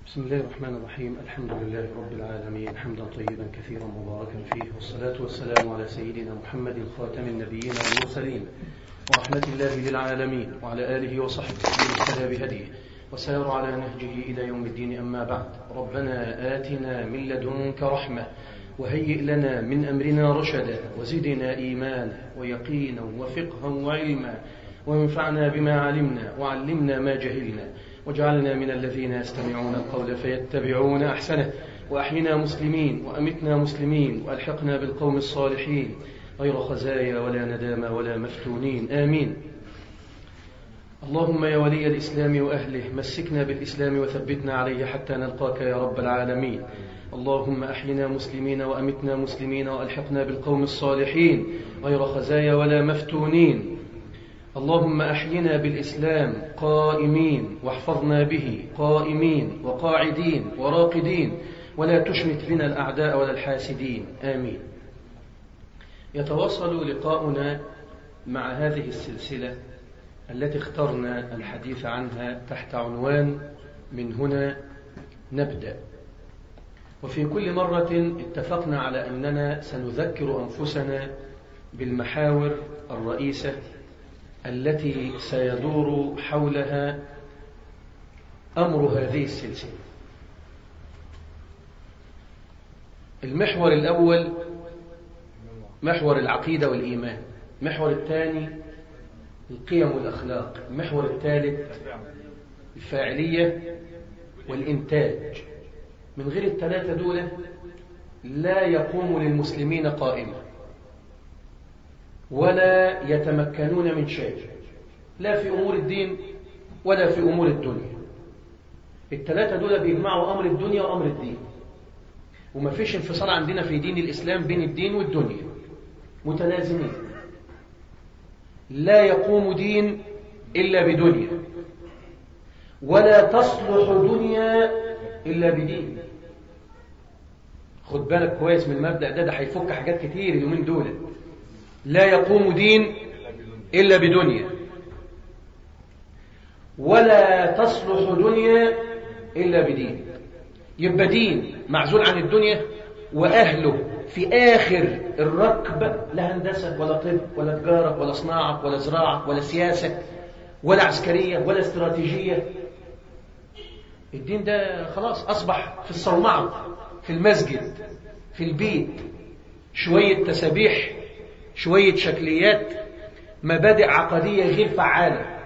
بسم الله الرحمن الرحيم الحمد لله رب العالمين حمدا طيبا كثيرا مباركا فيه والصلاة والسلام على سيدنا محمد خاتم النبيين والمرسلين ورحمة الله للعالمين وعلى آله وصحبه ومن اهتدى بهديه وسار على نهجه إلى يوم الدين أما بعد ربنا آتنا من لدنك رحمة وهيئ لنا من أمرنا رشدا وزدنا إيمانا ويقينا وفقها وعلما وانفعنا بما علمنا وعلمنا ما جهلنا واجعلنا من الذين يستمعون القول فيتبعون أحسنه وأحينا مسلمين وأمتنا مسلمين وألحقنا بالقوم الصالحين غير خزايا ولا ندامى ولا مفتونين آمين اللهم يا ولي الإسلام وأهله مسكنا بالإسلام وثبتنا عليه حتى نلقاك يا رب العالمين اللهم أحينا مسلمين وأمتنا مسلمين وألحقنا بالقوم الصالحين غير خزايا ولا مفتونين اللهم أحينا بالإسلام قائمين واحفظنا به قائمين وقاعدين وراقدين ولا تشمت بنا الأعداء ولا الحاسدين آمين يتواصل لقاؤنا مع هذه السلسلة التي اخترنا الحديث عنها تحت عنوان من هنا نبدأ وفي كل مرة اتفقنا على أننا سنذكر أنفسنا بالمحاور الرئيسة التي سيدور حولها أمر هذه السلسلة المحور الأول محور العقيدة والإيمان المحور الثاني القيم والأخلاق المحور الثالث الفاعلية والإنتاج من غير الثلاثة دول لا يقوم للمسلمين قائمة ولا يتمكنون من شيء لا في أمور الدين ولا في أمور الدنيا الثلاثة دول بيجمعوا أمر الدنيا وأمر الدين وما فيش انفصال عندنا في دين الإسلام بين الدين والدنيا متلازمين لا يقوم دين إلا بدنيا ولا تصلح دنيا إلا بدين خد بالك كويس من المبدأ ده ده هيفك حاجات كتير اليومين دول لا يقوم دين إلا بدنيا ولا تصلح دنيا إلا بدين يبقى دين معزول عن الدنيا وأهله في آخر الركب لا هندسة ولا طب ولا تجارة ولا صناعة ولا زراعة ولا سياسة ولا عسكرية ولا استراتيجية الدين ده خلاص أصبح في الصومعة في المسجد في البيت شوية تسابيح شوية شكليات مبادئ عقدية غير فعالة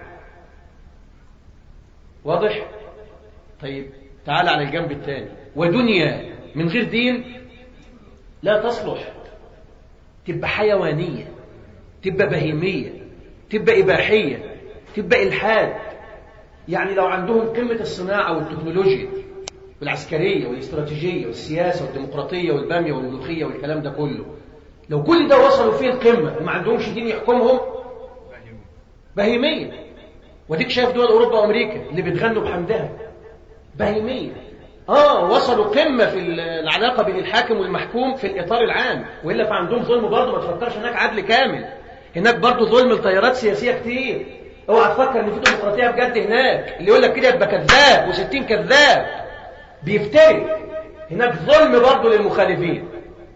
واضح؟ طيب تعال على الجنب الثاني ودنيا من غير دين لا تصلح تبقى حيوانية تبقى بهيمية تبقى إباحية تبقى إلحاد يعني لو عندهم قمة الصناعة والتكنولوجيا والعسكرية والاستراتيجية والسياسة والديمقراطية والبامية والملوخية والكلام ده كله لو كل ده وصلوا فيه القمة وما عندهمش دين يحكمهم بهيمية وديك شايف دول أوروبا وأمريكا اللي بيتغنوا بحمدها بهيمية آه وصلوا قمة في العلاقة بين الحاكم والمحكوم في الإطار العام وإلا فعندهم ظلم برضه ما تفكرش هناك عدل كامل هناك برضه ظلم لتيارات سياسية كتير اوعى تفكر ان في ديمقراطية بجد هناك اللي يقول لك كده يبقى كذاب و60 كذاب بيفتري هناك ظلم برضه للمخالفين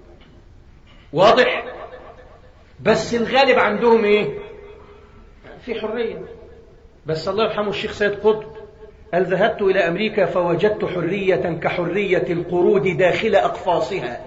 واضح بس الغالب عندهم ايه في حرية بس الله يرحمه الشيخ سيد قطب قال ذهبت إلى أمريكا فوجدت حرية كحرية القرود داخل أقفاصها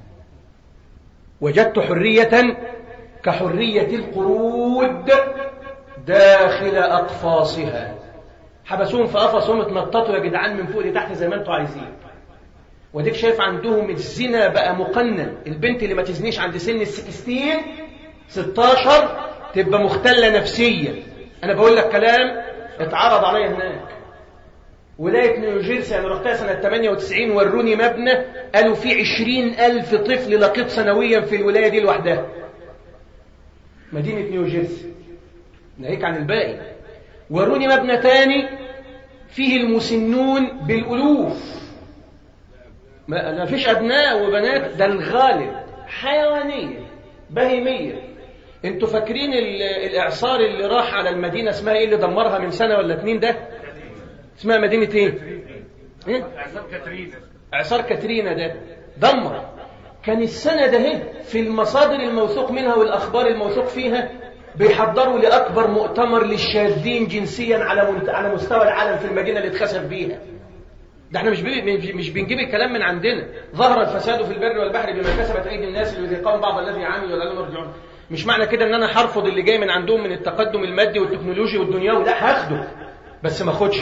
وجدت حرية كحرية القرود داخل أقفاصها حبسوهم في قفصهم اتنططوا يا جدعان من فوق لتحت زي ما انتوا عايزين وديك شايف عندهم الزنا بقى مقنن البنت اللي ما تزنيش عند سن الستين 16 تبقى مختلة نفسيا أنا بقول لك كلام اتعرض عليا هناك ولاية نيوجيرسي أنا رحتها سنة 98 وروني مبنى قالوا فيه 20 ألف طفل لقيط سنويا في الولاية دي لوحدها مدينة نيوجيرسي ناهيك عن الباقي وروني مبنى تاني فيه المسنون بالألوف ما فيش أبناء وبنات ده الغالب حيوانية بهيمية انتوا فاكرين الإعصار اللي راح على المدينة اسمها ايه اللي دمرها من سنة ولا اتنين ده اسمها مدينة ايه إيه؟ اعصار كاترينا اعصار كاترينا ده دمر كان السنة ده إيه؟ في المصادر الموثوق منها والأخبار الموثوق فيها بيحضروا لأكبر مؤتمر للشاذين جنسيا على على مستوى العالم في المدينة اللي اتخسف بيها ده احنا مش مش بنجيب الكلام من عندنا ظهر الفساد في البر والبحر بما كسبت ايدي الناس ليذيقهم بعض الذي عملوا ولعلهم يرجعون مش معنى كده ان انا هرفض اللي جاي من عندهم من التقدم المادي والتكنولوجي والدنيوي لا هاخده بس ما اخدش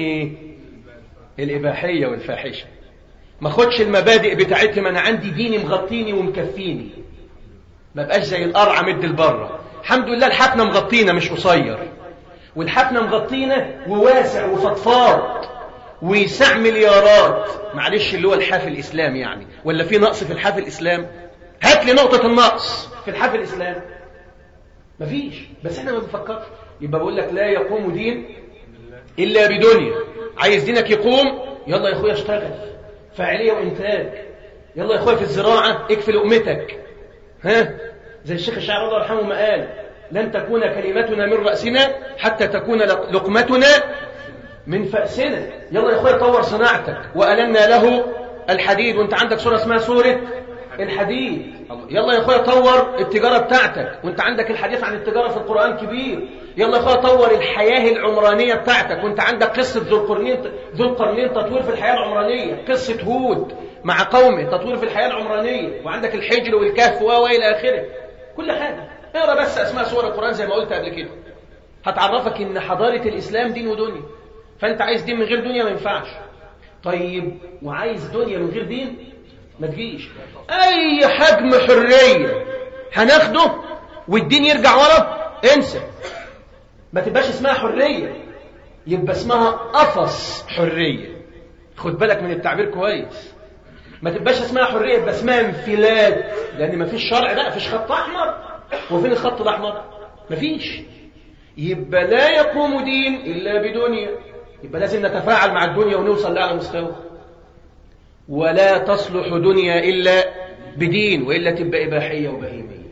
الاباحيه والفاحشه ما اخدش المبادئ بتاعتهم انا عندي ديني مغطيني ومكفيني ما بقاش زي القرعه مد البره الحمد لله الحفنه مغطينا مش قصير والحفنه مغطينا وواسع وفضفاض ويسع مليارات معلش اللي هو الحاف الاسلام يعني ولا في نقص في الحاف الاسلام هات لي نقطه النقص في الحاف الاسلام مفيش بس احنا ما بنفكرش يبقى بقول لك لا يقوم دين الا بدنيا عايز دينك يقوم يلا يا اخويا اشتغل فاعليه وانتاج يلا يا اخويا في الزراعه اكفي لقمتك ها زي الشيخ الشاعر الله يرحمه ما قال لن تكون كلمتنا من راسنا حتى تكون لقمتنا من فأسنا يلا يا اخويا طور صناعتك وألنا له الحديد وانت عندك سورة اسمها سورة الحديد يلا يا اخويا طور التجارة بتاعتك وانت عندك الحديث عن التجارة في القرآن كبير يلا يا اخويا طور الحياة العمرانية بتاعتك وانت عندك قصة ذو القرنين ذو القرنين تطوير في الحياة العمرانية قصة هود مع قومه تطوير في الحياة العمرانية وعندك الحجر والكهف وإلى آخره كل حاجة اقرا بس أسماء سور القرآن زي ما قلت قبل كده هتعرفك إن حضارة الإسلام دين ودنيا فأنت عايز دين من غير دنيا ما ينفعش طيب وعايز دنيا من غير دين ما تجيش أي حجم حرية هناخده والدين يرجع ورا انسى ما تبقاش اسمها حرية يبقى اسمها قفص حرية خد بالك من التعبير كويس ما تبقاش اسمها حرية يبقى اسمها انفلات لأن ما فيش شرع بقى فيش خط أحمر وفين الخط الأحمر ما فيش يبقى لا يقوم دين إلا بدنيا يبقى لازم نتفاعل مع الدنيا ونوصل لأعلى مستوى ولا تصلح دنيا إلا بدين وإلا تبقى إباحية وبهيمية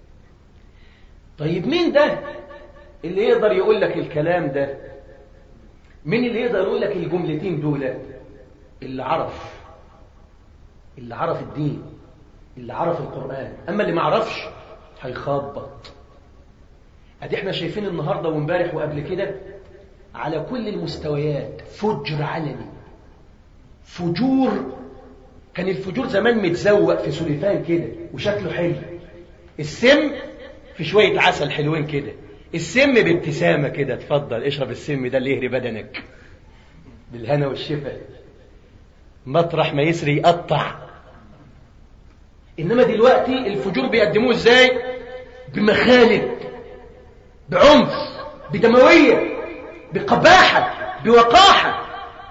طيب مين ده اللي يقدر يقول لك الكلام ده مين اللي يقدر يقول لك الجملتين دول اللي عرف اللي عرف الدين اللي عرف القرآن أما اللي ما عرفش هيخبط ادي احنا شايفين النهاردة وامبارح وقبل كده على كل المستويات فجر علني فجور كان الفجور زمان متزوق في سليفان كده وشكله حلو السم في شوية عسل حلوين كده السم بابتسامة كده اتفضل اشرب السم ده اللي يهري بدنك بالهنا والشفاء مطرح ما يسري يقطع انما دلوقتي الفجور بيقدموه ازاي بمخالب بعنف بدموية بقباحة بوقاحة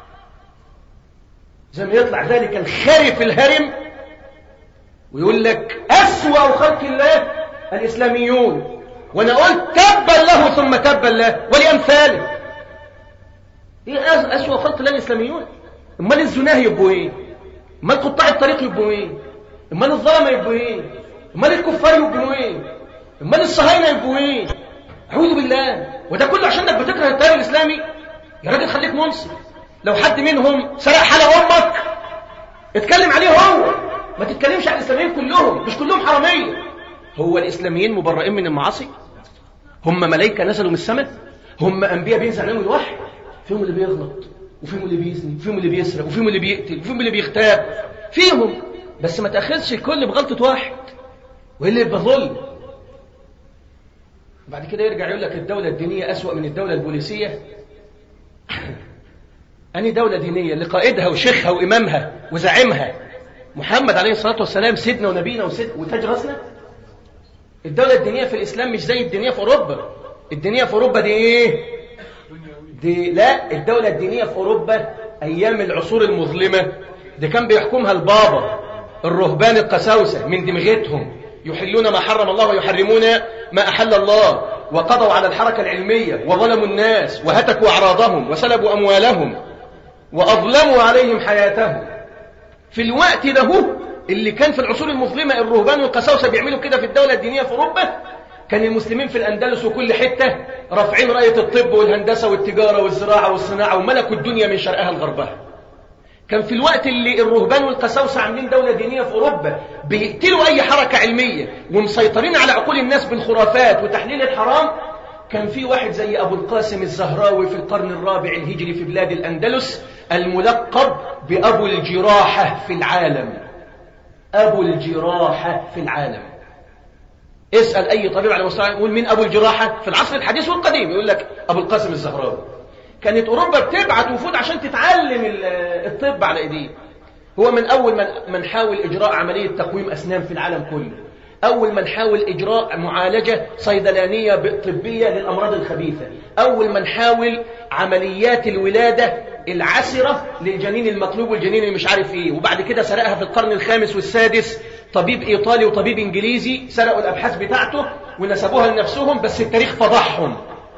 زي ما يطلع ذلك الخرف الهرم ويقول لك أسوأ خلق الله الإسلاميون وأنا قلت تبا له ثم تبا له ولأمثاله إيه أسوأ خلق الله الإسلاميون أمال الزناه يبقوا إيه أمال قطاع الطريق يبقوا إيه أمال الظلمة يبقوا إيه أمال الكفار يبقوا إيه أمال الصهاينة يبقوا إيه أعوذ بالله وده كله عشانك بتكره التيار الإسلامي يا راجل خليك منصف لو حد منهم سرق حلق أمك اتكلم عليه هو ما تتكلمش عن الإسلاميين كلهم مش كلهم حرامية هو الإسلاميين مبرئين من المعاصي هم ملائكة نزلوا من السماء هم أنبياء بينزل عليهم الوحي فيهم اللي بيغلط وفيهم اللي بيزني وفيهم اللي بيسرق وفيهم اللي بيقتل وفيهم اللي بيغتاب فيهم بس ما تأخذش الكل بغلطة واحد واللي يبقى ظلم بعد كده يرجع يقول لك الدولة الدينية أسوأ من الدولة البوليسية أني دولة دينية اللي قائدها وشيخها وإمامها وزعيمها محمد عليه الصلاة والسلام سيدنا ونبينا وسيد وتاج راسنا الدولة الدينية في الإسلام مش زي الدينية في أوروبا الدينية في أوروبا دي إيه؟ دي لا الدولة الدينية في أوروبا أيام العصور المظلمة دي كان بيحكمها البابا الرهبان القساوسة من دمغتهم يحلون ما حرم الله ويحرمون ما أحل الله وقضوا على الحركة العلمية وظلموا الناس وهتكوا أعراضهم وسلبوا أموالهم وأظلموا عليهم حياتهم في الوقت ده اللي كان في العصور المظلمة الرهبان والقساوسة بيعملوا كده في الدولة الدينية في أوروبا كان المسلمين في الأندلس وكل حتة رافعين راية الطب والهندسة والتجارة والزراعة والصناعة وملكوا الدنيا من شرقها لغربها كان في الوقت اللي الرهبان والقساوسة عاملين دولة دينية في أوروبا بيقتلوا أي حركة علمية ومسيطرين على عقول الناس بالخرافات وتحليل الحرام كان في واحد زي أبو القاسم الزهراوي في القرن الرابع الهجري في بلاد الأندلس الملقب بأبو الجراحة في العالم أبو الجراحة في العالم اسأل أي طبيب على مستوى يقول مين أبو الجراحة في العصر الحديث والقديم يقول لك أبو القاسم الزهراوي كانت أوروبا بتبعت وفود عشان تتعلم الطب على إيديه هو من أول من, من حاول إجراء عملية تقويم أسنان في العالم كله أول من حاول إجراء معالجة صيدلانية طبية للأمراض الخبيثة أول من حاول عمليات الولادة العسرة للجنين المطلوب والجنين اللي مش عارف إيه وبعد كده سرقها في القرن الخامس والسادس طبيب إيطالي وطبيب إنجليزي سرقوا الأبحاث بتاعته ونسبوها لنفسهم بس التاريخ فضحهم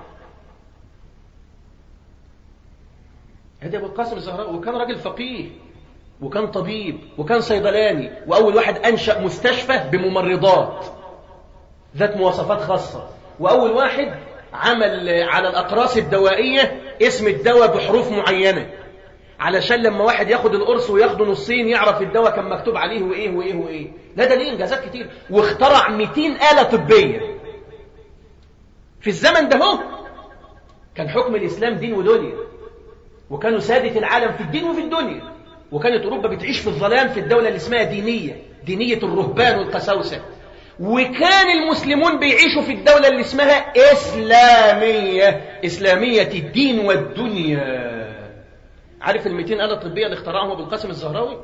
هذا أبو القاسم الزهراء وكان راجل فقيه وكان طبيب وكان صيدلاني وأول واحد أنشأ مستشفى بممرضات ذات مواصفات خاصة وأول واحد عمل على الأقراص الدوائية اسم الدواء بحروف معينة علشان لما واحد ياخد القرص وياخده نصين يعرف الدواء كان مكتوب عليه وإيه وإيه وإيه لا ده ليه إنجازات كتير واخترع 200 آلة طبية في الزمن ده هو كان حكم الإسلام دين ودنيا وكانوا سادة العالم في الدين وفي الدنيا وكانت أوروبا بتعيش في الظلام في الدولة اللي اسمها دينية دينية الرهبان والقساوسة وكان المسلمون بيعيشوا في الدولة اللي اسمها إسلامية إسلامية الدين والدنيا عارف الميتين آلة طبية اللي اخترعهم أبو القاسم الزهراوي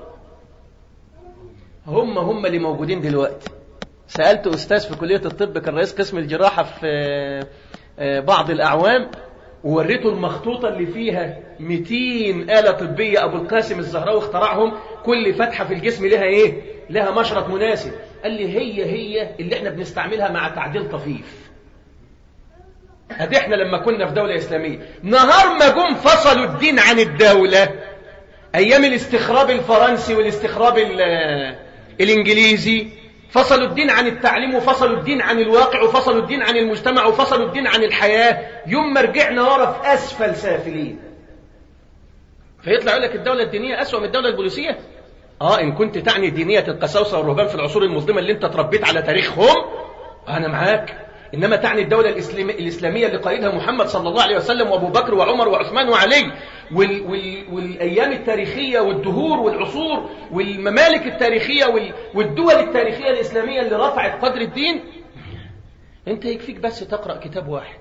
هم هم اللي موجودين دلوقتي سألت أستاذ في كلية الطب كان رئيس قسم الجراحة في بعض الأعوام ووريته المخطوطة اللي فيها 200 آلة طبية أبو القاسم الزهراوي اخترعهم كل فتحة في الجسم لها إيه؟ لها مشرط مناسب قال لي هي هي اللي احنا بنستعملها مع تعديل طفيف ادي احنا لما كنا في دولة إسلامية نهار ما جم فصلوا الدين عن الدولة أيام الاستخراب الفرنسي والاستخراب الإنجليزي فصلوا الدين عن التعليم وفصلوا الدين عن الواقع وفصلوا الدين عن المجتمع وفصلوا الدين عن الحياة يوم ما رجعنا ورا في أسفل سافلين فيطلع يقول لك الدولة الدينية أسوأ من الدولة البوليسية آه إن كنت تعني دينية القساوسة والرهبان في العصور المظلمة اللي أنت تربيت على تاريخهم أنا معاك إنما تعني الدولة الإسلامية اللي قائدها محمد صلى الله عليه وسلم وأبو بكر وعمر وعثمان وعلي وال وال والأيام التاريخية والدهور والعصور والممالك التاريخية وال والدول التاريخية الإسلامية اللي رفعت قدر الدين أنت يكفيك بس تقرأ كتاب واحد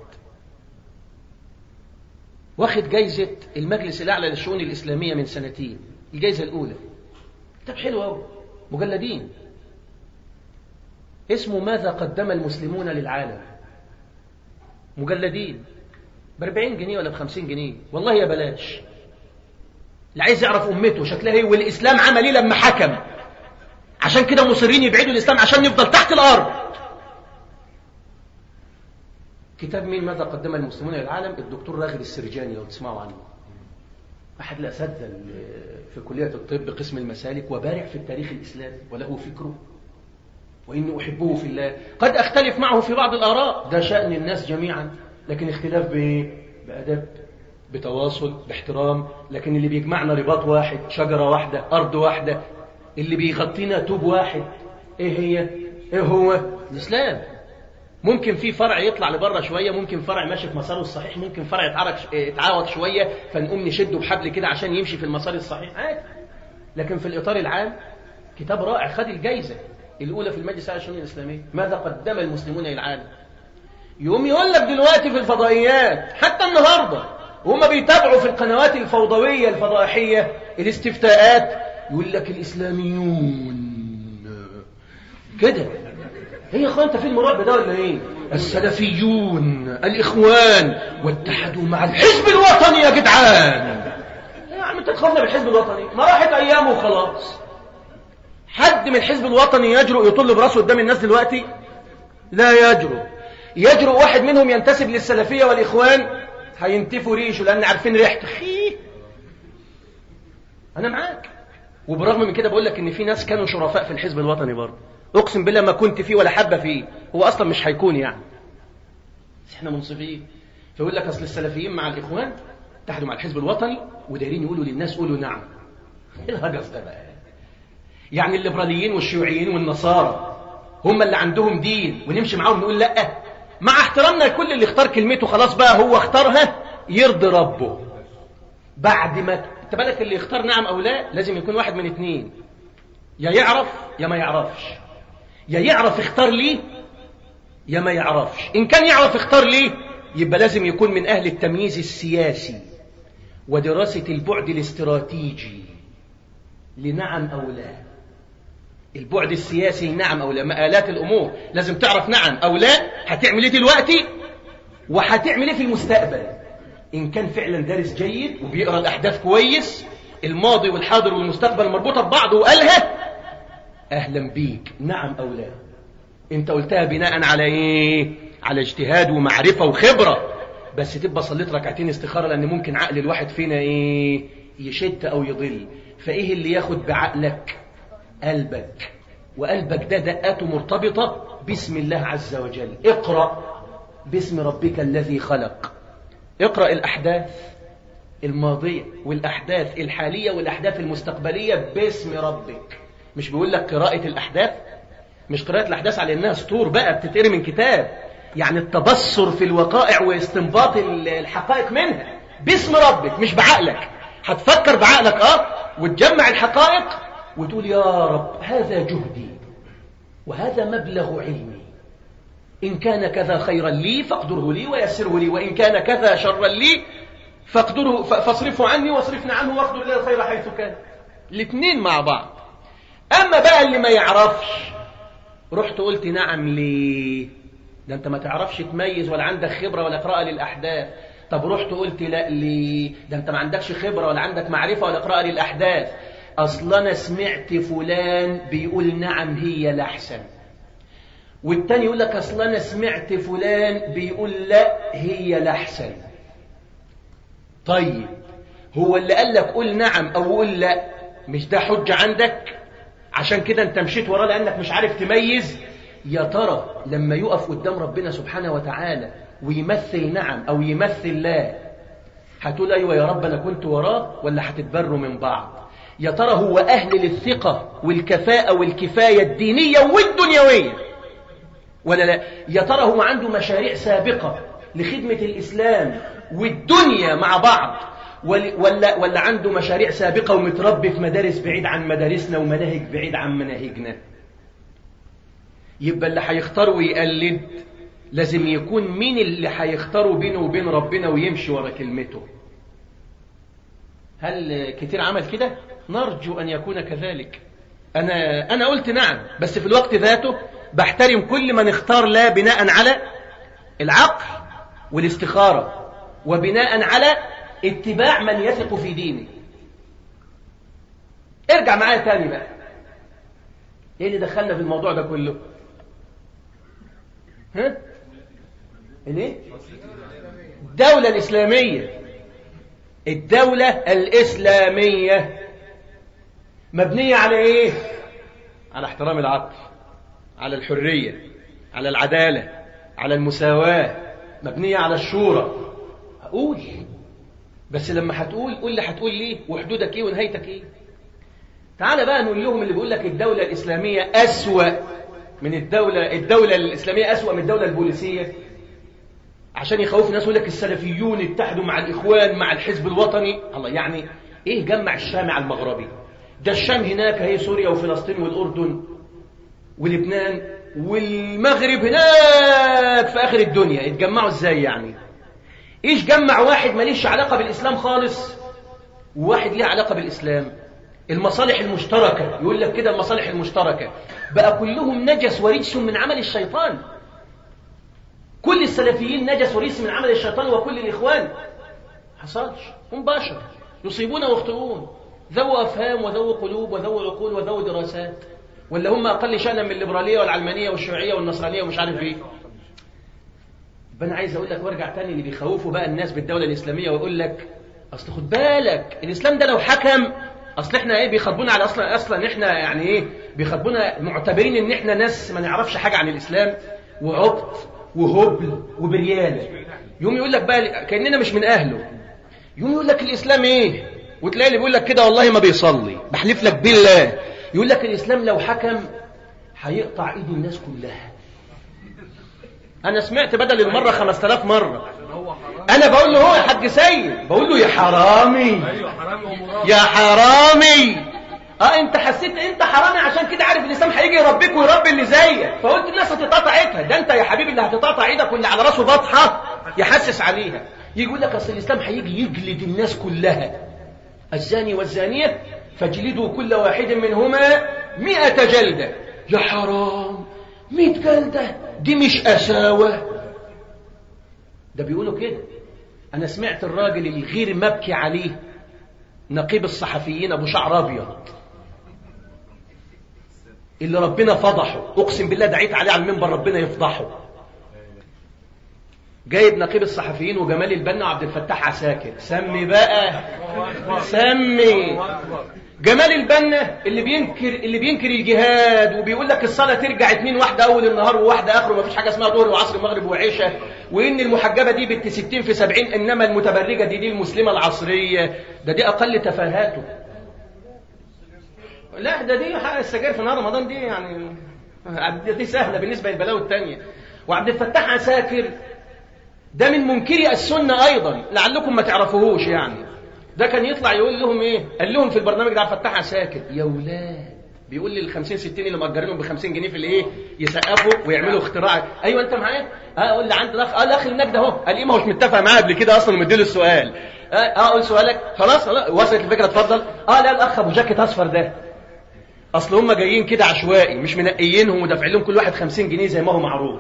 واخد جايزة المجلس الأعلى للشؤون الإسلامية من سنتين الجايزة الأولى كتاب حلو أوي مجلدين اسمه ماذا قدم المسلمون للعالم مجلدين ب 40 جنيه ولا ب 50 جنيه والله يا بلاش اللي عايز يعرف امته شكلها ايه والاسلام عمل ايه لما حكم عشان كده مصرين يبعدوا الاسلام عشان نفضل تحت الارض كتاب مين ماذا قدم المسلمون للعالم الدكتور راغب السرجاني لو تسمعوا عنه احد الاساتذه في كليه الطب قسم المسالك وبارع في التاريخ الاسلامي وله فكره وإني أحبه في الله قد أختلف معه في بعض الآراء ده شأن الناس جميعا لكن اختلاف بإيه؟ بأدب بتواصل باحترام لكن اللي بيجمعنا رباط واحد شجرة واحدة أرض واحدة اللي بيغطينا توب واحد إيه هي؟ إيه هو؟ الإسلام ممكن في فرع يطلع لبره شوية ممكن فرع ماشي في مساره الصحيح ممكن فرع يتعرك يتعاوض شوية فنقوم نشده بحبل كده عشان يمشي في المسار الصحيح عادي لكن في الإطار العام كتاب رائع خد الجايزة الأولى في المجلس الأعلى للشؤون الإسلامية ماذا قدم المسلمون للعالم يوم يقول لك دلوقتي في الفضائيات حتى النهاردة وهم بيتابعوا في القنوات الفوضوية الفضائحية الاستفتاءات يقول لك الإسلاميون كده هي يا اخوان انت فين المرعب ده ولا ايه السلفيون الاخوان واتحدوا مع الحزب الوطني يا جدعان يا عم انت تخافنا بالحزب الوطني ما راحت ايامه وخلاص حد من الحزب الوطني يجرؤ يطل براسه قدام الناس دلوقتي لا يجرؤ يجرؤ واحد منهم ينتسب للسلفية والإخوان هينتفوا ريشه لأن عارفين ريحته خيه أنا معاك وبرغم من كده بقول لك إن في ناس كانوا شرفاء في الحزب الوطني برضه أقسم بالله ما كنت فيه ولا حبة فيه هو أصلا مش هيكون يعني بس إحنا منصفين فيقول لك أصل السلفيين مع الإخوان اتحدوا مع الحزب الوطني ودايرين يقولوا للناس قولوا نعم ايه الهجس ده بقى يعني الليبراليين والشيوعيين والنصارى هم اللي عندهم دين ونمشي معاهم نقول لا مع احترامنا لكل اللي اختار كلمته خلاص بقى هو اختارها يرضي ربه بعد ما انت بالك اللي يختار نعم او لا لازم يكون واحد من اتنين يا يعرف يا ما يعرفش يا يعرف اختار ليه يا ما يعرفش ان كان يعرف اختار ليه يبقى لازم يكون من اهل التمييز السياسي ودراسة البعد الاستراتيجي لنعم او لا البعد السياسي نعم او لا مآلات الامور لازم تعرف نعم او لا هتعمل ايه دلوقتي وهتعمل ايه في المستقبل ان كان فعلا دارس جيد وبيقرا الاحداث كويس الماضي والحاضر والمستقبل مربوطه ببعض وقالها اهلا بيك نعم او لا انت قلتها بناء على ايه على اجتهاد ومعرفه وخبره بس تبقى صليت ركعتين استخاره لان ممكن عقل الواحد فينا ايه يشت او يضل فايه اللي ياخد بعقلك قلبك وقلبك ده دقاته مرتبطه باسم الله عز وجل اقرا باسم ربك الذي خلق اقرا الاحداث الماضيه والاحداث الحاليه والاحداث المستقبليه باسم ربك مش بيقول لك قراءه الاحداث مش قراءه الاحداث على انها سطور بقى بتتقري من كتاب يعني التبصر في الوقائع واستنباط الحقائق منها باسم ربك مش بعقلك هتفكر بعقلك اه وتجمع الحقائق وتقول يا رب هذا جهدي وهذا مبلغ علمي إن كان كذا خيرا لي فاقدره لي ويسره لي وإن كان كذا شرا لي فاقدره فاصرفه عني واصرفنا عنه واقدر لي الخير حيث كان الاثنين مع بعض أما بقى اللي ما يعرفش رحت قلت نعم ليه ده انت ما تعرفش تميز ولا عندك خبرة ولا قراءة للأحداث طب رحت قلت لا ليه ده انت ما عندكش خبرة ولا عندك معرفة ولا قراءة للأحداث أصل أنا سمعت فلان بيقول نعم هي الأحسن والتاني يقول لك أصل أنا سمعت فلان بيقول لا هي الأحسن طيب هو اللي قال لك قول نعم أو قول لا مش ده حجة عندك عشان كده انت مشيت وراه لأنك مش عارف تميز يا ترى لما يقف قدام ربنا سبحانه وتعالى ويمثل نعم أو يمثل لا هتقول أيوة يا رب أنا كنت وراه ولا هتتبروا من بعض يا ترى هو أهل للثقة والكفاءة والكفاية الدينية والدنيوية ولا لا يا ترى هو عنده مشاريع سابقة لخدمة الإسلام والدنيا مع بعض ولا, ولا عنده مشاريع سابقة ومتربي في مدارس بعيد عن مدارسنا ومناهج بعيد عن مناهجنا يبقى اللي هيختار ويقلد لازم يكون مين اللي هيختاره بينه وبين ربنا ويمشي ورا كلمته هل كتير عمل كده نرجو أن يكون كذلك أنا, أنا قلت نعم بس في الوقت ذاته بحترم كل من اختار لا بناء على العقل والاستخارة وبناء على اتباع من يثق في دينه ارجع معايا تاني بقى ايه اللي دخلنا في الموضوع ده كله ها الايه الدولة الإسلامية الدولة الإسلامية مبنية على إيه؟ على احترام العقل على الحرية على العدالة على المساواة مبنية على الشورى أقول بس لما هتقول قول لي هتقول ليه وحدودك إيه ونهايتك إيه تعال بقى نقول لهم اللي بيقول لك الدولة الإسلامية أسوأ من الدولة الدولة الإسلامية أسوأ من الدولة البوليسية عشان يخوفوا الناس يقول لك السلفيون اتحدوا مع الإخوان مع الحزب الوطني الله يعني إيه جمع الشام على المغربي ده الشام هناك هي سوريا وفلسطين والأردن ولبنان والمغرب هناك في آخر الدنيا يتجمعوا إزاي يعني إيش جمع واحد ماليش علاقة بالإسلام خالص وواحد ليه علاقة بالإسلام المصالح المشتركة يقول لك كده المصالح المشتركة بقى كلهم نجس ورجس من عمل الشيطان كل السلفيين نجس ورجس من عمل الشيطان وكل الإخوان حصلش هم بشر يصيبون ويخطئون ذو أفهام وذو قلوب وذو عقول وذو دراسات ولا هم أقل شأنا من الليبرالية والعلمانية والشيوعية والنصرانية ومش عارف إيه يبقى أنا عايز أقول لك وارجع تاني اللي بيخوفوا بقى الناس بالدولة الإسلامية ويقول لك أصل خد بالك الإسلام ده لو حكم أصل إحنا إيه بيخاطبونا على أصلا أصلا إحنا يعني إيه بيخاطبونا معتبرين إن إحنا ناس ما نعرفش حاجة عن الإسلام وعبط وهبل وبريال يوم يقول لك بقى كأننا مش من أهله يوم يقول لك الإسلام إيه وتلاقي اللي بيقول لك كده والله ما بيصلي بحلف لك بالله يقول لك الإسلام لو حكم هيقطع ايد الناس كلها انا سمعت بدل المره 5000 مره انا بقول له هو يا حاج سيد بقول له يا حرامي يا حرامي اه انت حسيت انت حرامي عشان كده عارف الاسلام هيجي يربيك ويربي اللي زيك فقلت الناس هتتقطع ايدها ده انت يا حبيبي اللي هتتقطع ايدك واللي على راسه بطحه يحسس عليها يقول لك اصل الاسلام هيجي يجلد الناس كلها الزاني والزانيه فاجلدوا كل واحد منهما مئة جلده يا حرام مئة جلده دي مش أساوة ده بيقولوا كده أنا سمعت الراجل الغير مبكي عليه نقيب الصحفيين أبو شعر أبيض اللي ربنا فضحه أقسم بالله دعيت عليه على المنبر ربنا يفضحه جايب نقيب الصحفيين وجمال البنا وعبد الفتاح عساكر سمي بقى سمي جمال البنا اللي بينكر اللي بينكر الجهاد وبيقول لك الصلاه ترجع اتنين واحده اول النهار وواحده اخره ومفيش حاجه اسمها ظهر وعصر ومغرب وعشاء وان المحجبه دي بنت 60 في 70 انما المتبرجه دي دي المسلمه العصريه ده دي اقل تفاهاته لا ده دي السجاير في نهار رمضان دي يعني دي سهله بالنسبه للبلاوي الثانيه وعبد الفتاح عساكر ده من منكري السنه ايضا لعلكم ما تعرفوهوش يعني ده كان يطلع يقول لهم ايه قال لهم في البرنامج ده فتح عساكر يا ولاد بيقول لي ال 50 60 اللي مأجرينهم ب 50 جنيه في الايه يسقفوا ويعملوا اختراع ايوه انت معايا اه اقول لي عند الاخ اه الاخ هناك ده اهو قال ايه ما هوش متفق معاه قبل كده اصلا ومديله السؤال اه اقول سؤالك خلاص خلاص وصلت الفكره اتفضل اه لا الاخ ابو جاكيت اصفر ده اصل هم جايين كده عشوائي مش منقيينهم ودافعين لهم كل واحد 50 جنيه زي ما هو معروف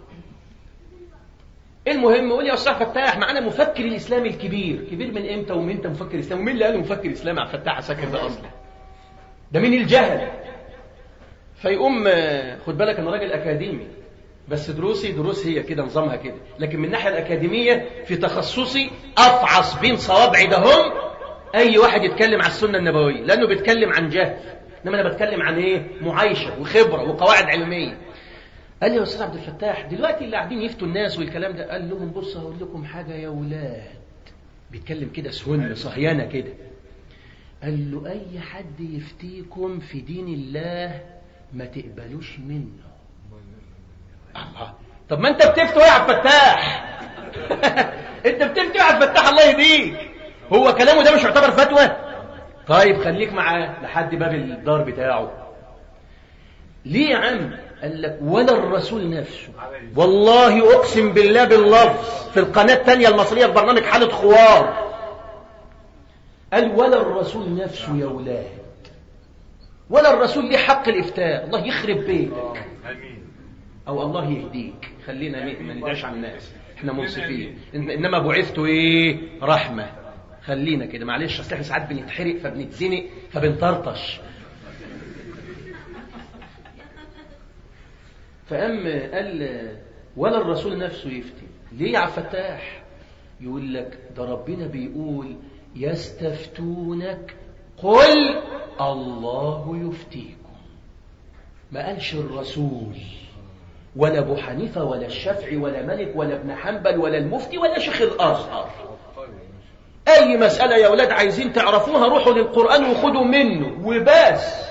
المهم قول يا استاذ فتاح معانا مفكر الاسلامي الكبير كبير من امتى ومن امتى مفكر اسلامي ومين اللي قال مفكر اسلامي عبد الفتاح عساكر ده اصلا ده من الجهل فيقوم خد بالك انا راجل اكاديمي بس دروسي دروس هي كده نظامها كده لكن من الناحيه الاكاديميه في تخصصي افعص بين صوابعي ده هم اي واحد يتكلم عن السنه النبويه لانه بيتكلم عن جهل انما انا بتكلم عن ايه معايشه وخبره وقواعد علميه قال لي يا استاذ عبد الفتاح دلوقتي اللي قاعدين يفتوا الناس والكلام ده قال لهم بص هقول لكم حاجه يا ولاد بيتكلم كده سهن صهيانه كده قال له اي حد يفتيكم في دين الله ما تقبلوش منه الله طب ما انت بتفتي يا عبد الفتاح انت بتفتي يا عبد الفتاح الله يهديك هو كلامه ده مش يعتبر فتوى طيب خليك معاه لحد باب الدار بتاعه ليه يا عم قال لك ولا الرسول نفسه والله أقسم بالله باللفظ في القناة الثانية المصرية في برنامج حالة خوار قال ولا الرسول نفسه يا ولاد ولا الرسول ليه حق الإفتاء الله يخرب بيتك أو الله يهديك خلينا ما ندعش على الناس احنا منصفين إنما بعثت إيه رحمة خلينا كده معلش اصل احنا ساعات بنتحرق فبنتزنق فبنطرطش فقام قال ولا الرسول نفسه يفتي ليه يا عبد الفتاح يقول لك ده ربنا بيقول يستفتونك قل الله يفتيكم ما قالش الرسول ولا ابو حنيفه ولا الشافعي ولا مالك ولا ابن حنبل ولا المفتي ولا شيخ الازهر اي مساله يا اولاد عايزين تعرفوها روحوا للقران وخدوا منه وبس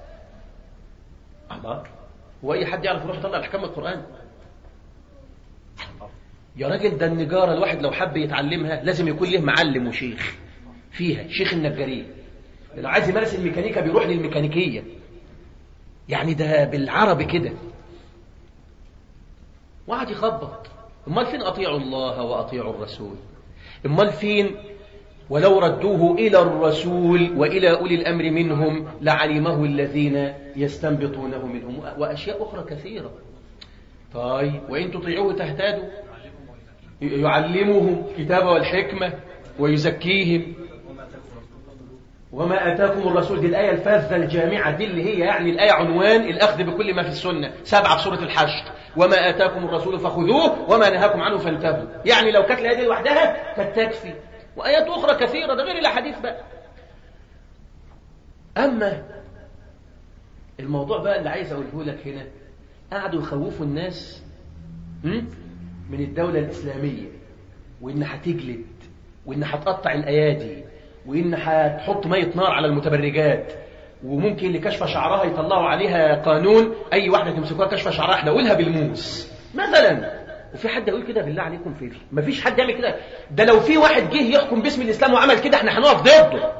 الله واي حد يعرف يروح يطلع احكام القران يا راجل ده النجاره الواحد لو حب يتعلمها لازم يكون له معلم وشيخ فيها شيخ النجارين لو عايز يمارس الميكانيكا بيروح للميكانيكيه يعني ده بالعربي كده وقعد يخبط امال فين اطيعوا الله واطيعوا الرسول امال فين ولو ردوه إلى الرسول وإلى أولي الأمر منهم لعلمه الذين يستنبطونه منهم وأشياء أخرى كثيرة طيب وإن تطيعوه تهتدوا يعلمهم الكتاب والحكمة ويزكيهم وما أتاكم الرسول دي الآية الفاذة الجامعة دي اللي هي يعني الآية عنوان الأخذ بكل ما في السنة سبعة في سورة الحشر وما آتاكم الرسول فخذوه وما نهاكم عنه فانتهوا يعني لو كانت الآية دي لوحدها كانت تكفي وآيات أخرى كثيرة ده غير الأحاديث بقى أما الموضوع بقى اللي عايز أقوله لك هنا قعدوا يخوفوا الناس من الدولة الإسلامية وإن هتجلد وإن هتقطع الأيادي وإن هتحط مية نار على المتبرجات وممكن لكشف شعرها يطلعوا عليها قانون أي واحدة تمسكوها كشف شعرها احلقولها بالموس مثلا وفي حد يقول كده بالله عليكم في مفيش حد يعمل كده ده لو في واحد جه يحكم باسم الإسلام وعمل كده احنا هنقف ضده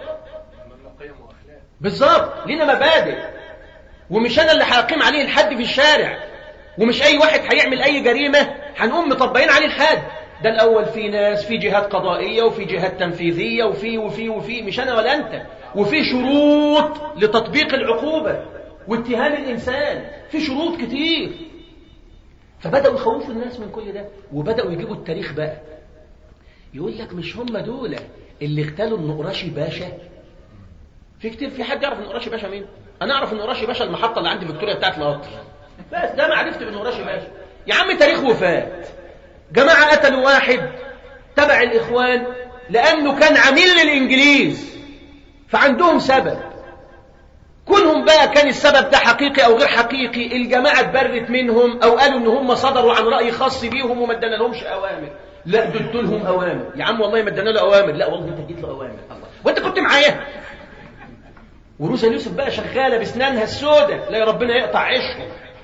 بالظبط لينا مبادئ ومش أنا اللي هقيم عليه الحد في الشارع ومش أي واحد هيعمل أي جريمة هنقوم مطبقين عليه الحد ده الأول في ناس في جهات قضائية وفي جهات تنفيذية وفي وفي وفي مش أنا ولا أنت وفي شروط لتطبيق العقوبة واتهام الإنسان في شروط كتير فبدأوا يخوفوا الناس من كل ده وبدأوا يجيبوا التاريخ بقى يقول لك مش هم دول اللي اغتالوا النقراشي باشا في كتير في حد يعرف النقراشي باشا مين انا اعرف النقراشي باشا المحطه اللي عندي فيكتوريا بتاعت القطر بس ده معرفتي بالنقراشي باشا يا عم تاريخ وفاه جماعه قتلوا واحد تبع الاخوان لانه كان عميل للانجليز فعندهم سبب كونهم بقى كان السبب ده حقيقي او غير حقيقي الجماعه اتبرت منهم او قالوا ان هم صدروا عن راي خاص بيهم وما ادانا لهمش اوامر لا اديت لهم اوامر يا عم والله ما ادانا له اوامر لا والله انت اديت له اوامر الله وانت كنت معايا وروزا يوسف بقى شغاله باسنانها السوداء لا يا ربنا يقطع عيشها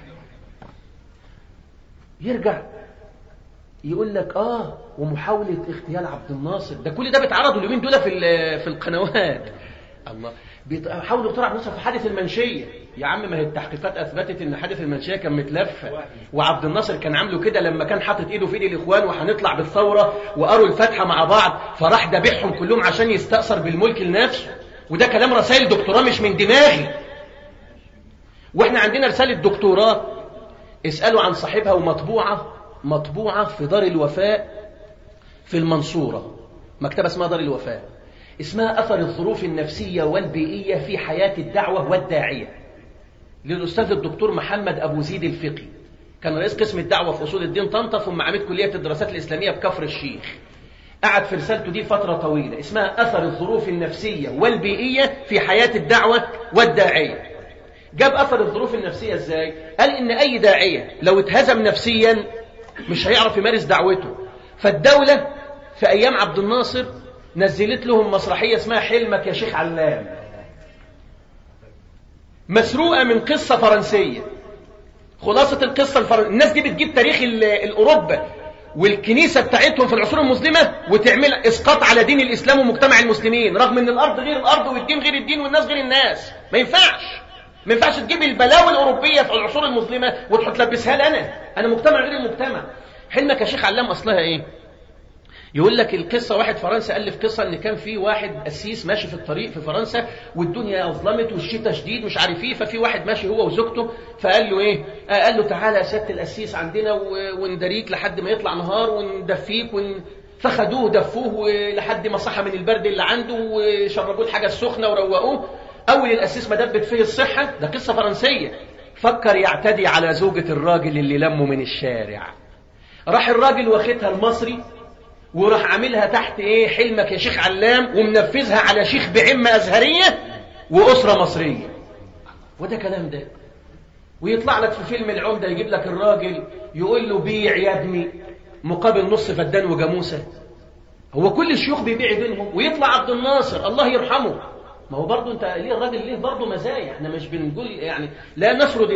يرجع يقول لك اه ومحاوله اغتيال عبد الناصر ده كل ده بيتعرضوا اليومين دول في في القنوات الله بيحاولوا يقتلوا عبد الناصر في حادث المنشيه يا عم ما هي التحقيقات اثبتت ان حادث المنشيه كان متلفه وعبد الناصر كان عامله كده لما كان حاطط ايده في ايد الاخوان وهنطلع بالثوره وقروا الفاتحه مع بعض فراح ذابحهم كلهم عشان يستأثر بالملك لنفسه وده كلام رسائل دكتوراه مش من دماغي واحنا عندنا رسالة دكتوراه اسألوا عن صاحبها ومطبوعة مطبوعة في دار الوفاء في المنصورة مكتبة اسمها دار الوفاء اسمها أثر الظروف النفسية والبيئية في حياة الدعوة والداعية للأستاذ الدكتور محمد أبو زيد الفقي كان رئيس قسم الدعوة في أصول الدين طنطا ثم عميد كلية الدراسات الإسلامية بكفر الشيخ قعد في رسالته دي فترة طويلة اسمها أثر الظروف النفسية والبيئية في حياة الدعوة والداعية جاب أثر الظروف النفسية إزاي؟ قال إن أي داعية لو اتهزم نفسيا مش هيعرف يمارس دعوته فالدولة في أيام عبد الناصر نزلت لهم مسرحية اسمها حلمك يا شيخ علام مسروقة من قصة فرنسية خلاصة القصة الفرنسية الناس دي بتجيب تاريخ الأوروبا والكنيسة بتاعتهم في العصور المسلمة وتعمل إسقاط على دين الإسلام ومجتمع المسلمين رغم أن الأرض غير الأرض والدين غير الدين والناس غير الناس ما ينفعش ما ينفعش تجيب البلاوي الأوروبية في العصور المسلمة وتحط تلبسها لي أنا أنا مجتمع غير المجتمع حلمك يا شيخ علام أصلها إيه يقول لك القصة واحد فرنسا ألف قصة إن كان في واحد قسيس ماشي في الطريق في فرنسا والدنيا أظلمت والشتاء شديد مش عارف إيه ففي واحد ماشي هو وزوجته فقال له إيه؟ آه قال له تعالى يا سيادة القسيس عندنا وندريك لحد ما يطلع نهار وندفيك ون... فخدوه ودفوه لحد ما صحى من البرد اللي عنده وشربوه الحاجة السخنة وروقوه أول القسيس ما دبت فيه الصحة ده قصة فرنسية فكر يعتدي على زوجة الراجل اللي لمه من الشارع راح الراجل واخدها المصري وراح عاملها تحت ايه حلمك يا شيخ علام ومنفذها على شيخ بعمة أزهرية وأسرة مصرية وده كلام ده ويطلع لك في فيلم العمدة يجيب لك الراجل يقول له بيع يا ابني مقابل نص فدان وجاموسة هو كل الشيوخ بيبيع دينهم ويطلع عبد الناصر الله يرحمه ما هو برضه انت ليه الراجل ليه برضه مزايا احنا مش بنقول يعني لا نسرد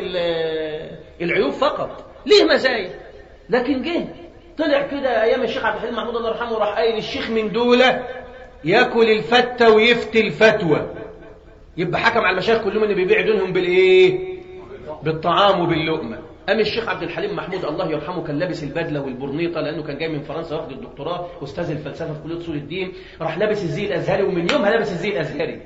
العيوب فقط ليه مزايا لكن جه طلع كده ايام الشيخ عبد الحليم محمود الله يرحمه راح قايل الشيخ من دولة ياكل الفتة ويفتي الفتوى يبقى حكم على المشايخ كلهم ان بيبيع دينهم بالايه بالطعام وباللقمه قام الشيخ عبد الحليم محمود الله يرحمه كان لابس البدله والبرنيطه لانه كان جاي من فرنسا واخد الدكتوراه استاذ الفلسفه في كليه اصول الدين راح لابس الزي الازهري ومن يومها لابس الزي الازهري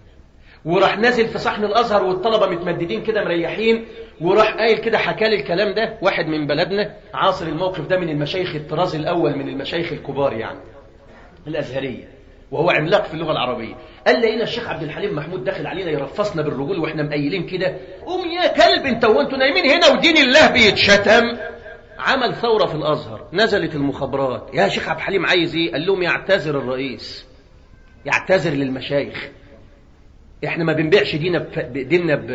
وراح نازل في صحن الازهر والطلبه متمددين كده مريحين وراح قايل كده حكى لي الكلام ده واحد من بلدنا عاصر الموقف ده من المشايخ الطراز الاول من المشايخ الكبار يعني الازهريه وهو عملاق في اللغه العربيه قال لقينا الشيخ عبد الحليم محمود داخل علينا يرفصنا بالرجول واحنا مقيلين كده قوم يا كلب انت وانتوا نايمين هنا ودين الله بيتشتم عمل ثوره في الازهر نزلت المخابرات يا شيخ عبد الحليم عايز ايه قال لهم يعتذر الرئيس يعتذر للمشايخ احنا ما بنبيعش دينا بف... ديننا ب...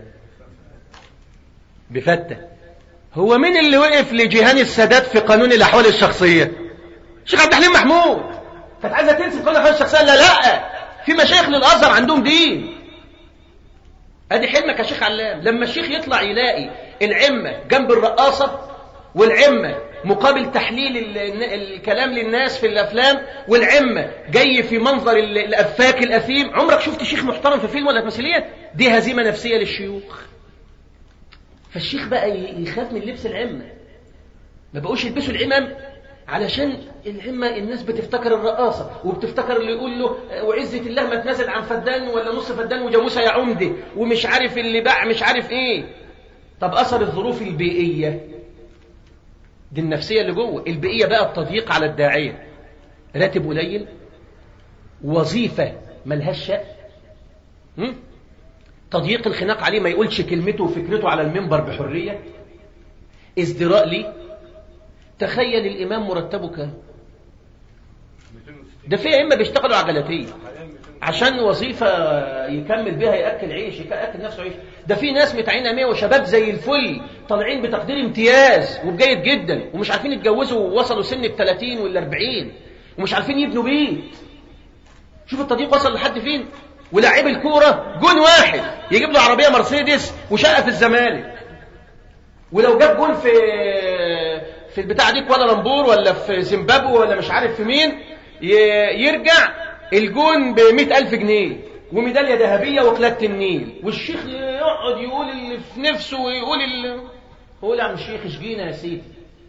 بفتة هو مين اللي وقف لجيهان السادات في قانون الاحوال الشخصيه الشيخ عبد الحليم محمود كانت عايزه تنسي قانون الاحوال الشخصيه لا لا في مشايخ للازهر عندهم دين ادي حلمك يا شيخ علام لما الشيخ يطلع يلاقي العمه جنب الرقاصه والعمه مقابل تحليل الكلام للناس في الافلام والعمه جاي في منظر الافاك الاثيم عمرك شفت شيخ محترم في فيلم ولا تمثيليه دي هزيمه نفسيه للشيوخ فالشيخ بقى يخاف من لبس العمه ما بقوش يلبسوا العمم علشان العمة الناس بتفتكر الرقاصة وبتفتكر اللي يقول له وعزة الله ما تنزل عن فدان ولا نص فدان وجاموسة يا عمدة ومش عارف اللي باع مش عارف ايه طب أثر الظروف البيئية دي النفسية اللي جوه البيئية بقى التضييق على الداعية راتب قليل وظيفة ملهاش شأن تضييق الخناق عليه ما يقولش كلمته وفكرته على المنبر بحرية ازدراء ليه تخيل الإمام مرتبه كام ده في أئمة بيشتغلوا عجلتين عشان وظيفة يكمل بها يأكل عيش يأكل نفسه عيش ده في ناس متعينة 100 وشباب زي الفل طالعين بتقدير امتياز وبجيد جدا ومش عارفين يتجوزوا ووصلوا سن ال 30 وال 40 ومش عارفين يبنوا بيت شوف التضييق وصل لحد فين ولاعيب الكورة جون واحد يجيب له عربية مرسيدس وشقة في الزمالك ولو جاب جون في في البتاع دي كوالالمبور ولا في زيمبابوي ولا مش عارف في مين يرجع الجون ب ألف جنيه وميدالية ذهبية وقلادة النيل والشيخ يقعد يقول اللي في نفسه ويقول اللي هو يا عم الشيخ اشجينا يا سيدي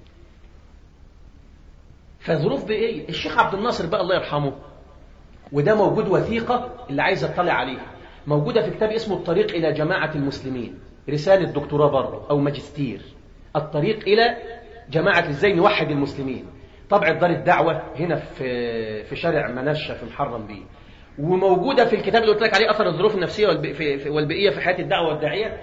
فظروف بإيه الشيخ عبد الناصر بقى الله يرحمه وده موجود وثيقة اللي عايز اطلع عليها موجودة في كتاب اسمه الطريق إلى جماعة المسلمين رسالة دكتوراه بره أو ماجستير الطريق إلى جماعة ازاي نوحد المسلمين طبع دار الدعوة هنا في في شارع منشة في محرم بيه وموجودة في الكتاب اللي قلت لك عليه أثر الظروف النفسية والبيئية في حياة الدعوة والداعية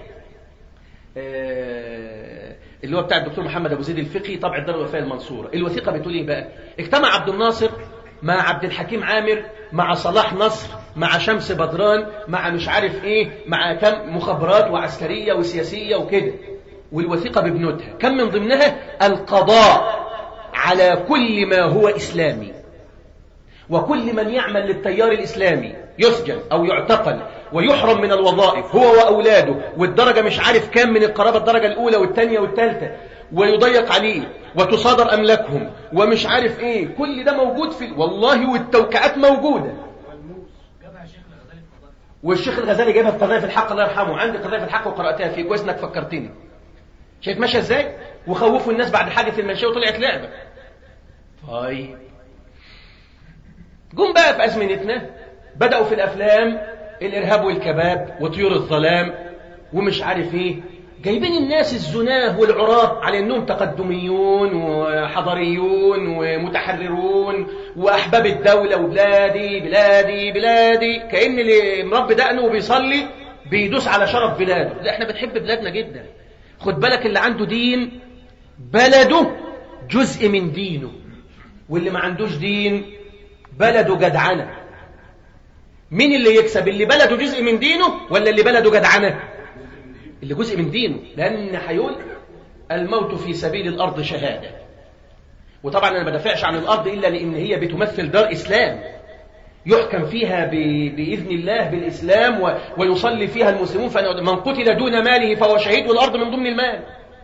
اللي هو بتاع الدكتور محمد أبو زيد الفقي طبع الدار الوفاة المنصورة الوثيقة بتقول إيه بقى اجتمع عبد الناصر مع عبد الحكيم عامر مع صلاح نصر مع شمس بدران مع مش عارف ايه مع كم مخابرات وعسكرية وسياسية وكده والوثيقة ببنودها كم من ضمنها القضاء على كل ما هو إسلامي وكل من يعمل للتيار الإسلامي يسجن أو يعتقل ويحرم من الوظائف هو وأولاده والدرجة مش عارف كام من القرابة الدرجة الأولى والثانية والثالثة ويضيق عليه وتصادر أملاكهم ومش عارف إيه كل ده موجود في والله والتوقعات موجودة والشيخ الغزالي جابها في قضايا في الحق الله يرحمه عندي قضايا في الحق وقرأتها فيه كويس انك فكرتني شايف ماشيه ازاي وخوفوا الناس بعد حادث المنشيه وطلعت لعبه طيب جم بقى في ازمنتنا بداوا في الافلام الارهاب والكباب وطيور الظلام ومش عارف ايه جايبين الناس الزناه والعراة على انهم تقدميون وحضريون ومتحررون واحباب الدوله وبلادي بلادي بلادي كان اللي مربي دقنه وبيصلي بيدوس على شرف بلاده لا احنا بنحب بلادنا جدا خد بالك اللي عنده دين بلده جزء من دينه واللي ما عندوش دين بلده جدعنة مين اللي يكسب اللي بلده جزء من دينه ولا اللي بلده جدعنة اللي جزء من دينه لأن هيقول الموت في سبيل الأرض شهادة وطبعا أنا ما بدافعش عن الأرض إلا لأن هي بتمثل دار إسلام يحكم فيها بإذن الله بالإسلام و... ويصلي فيها المسلمون فمن قتل دون ماله فهو شهيد والأرض من ضمن المال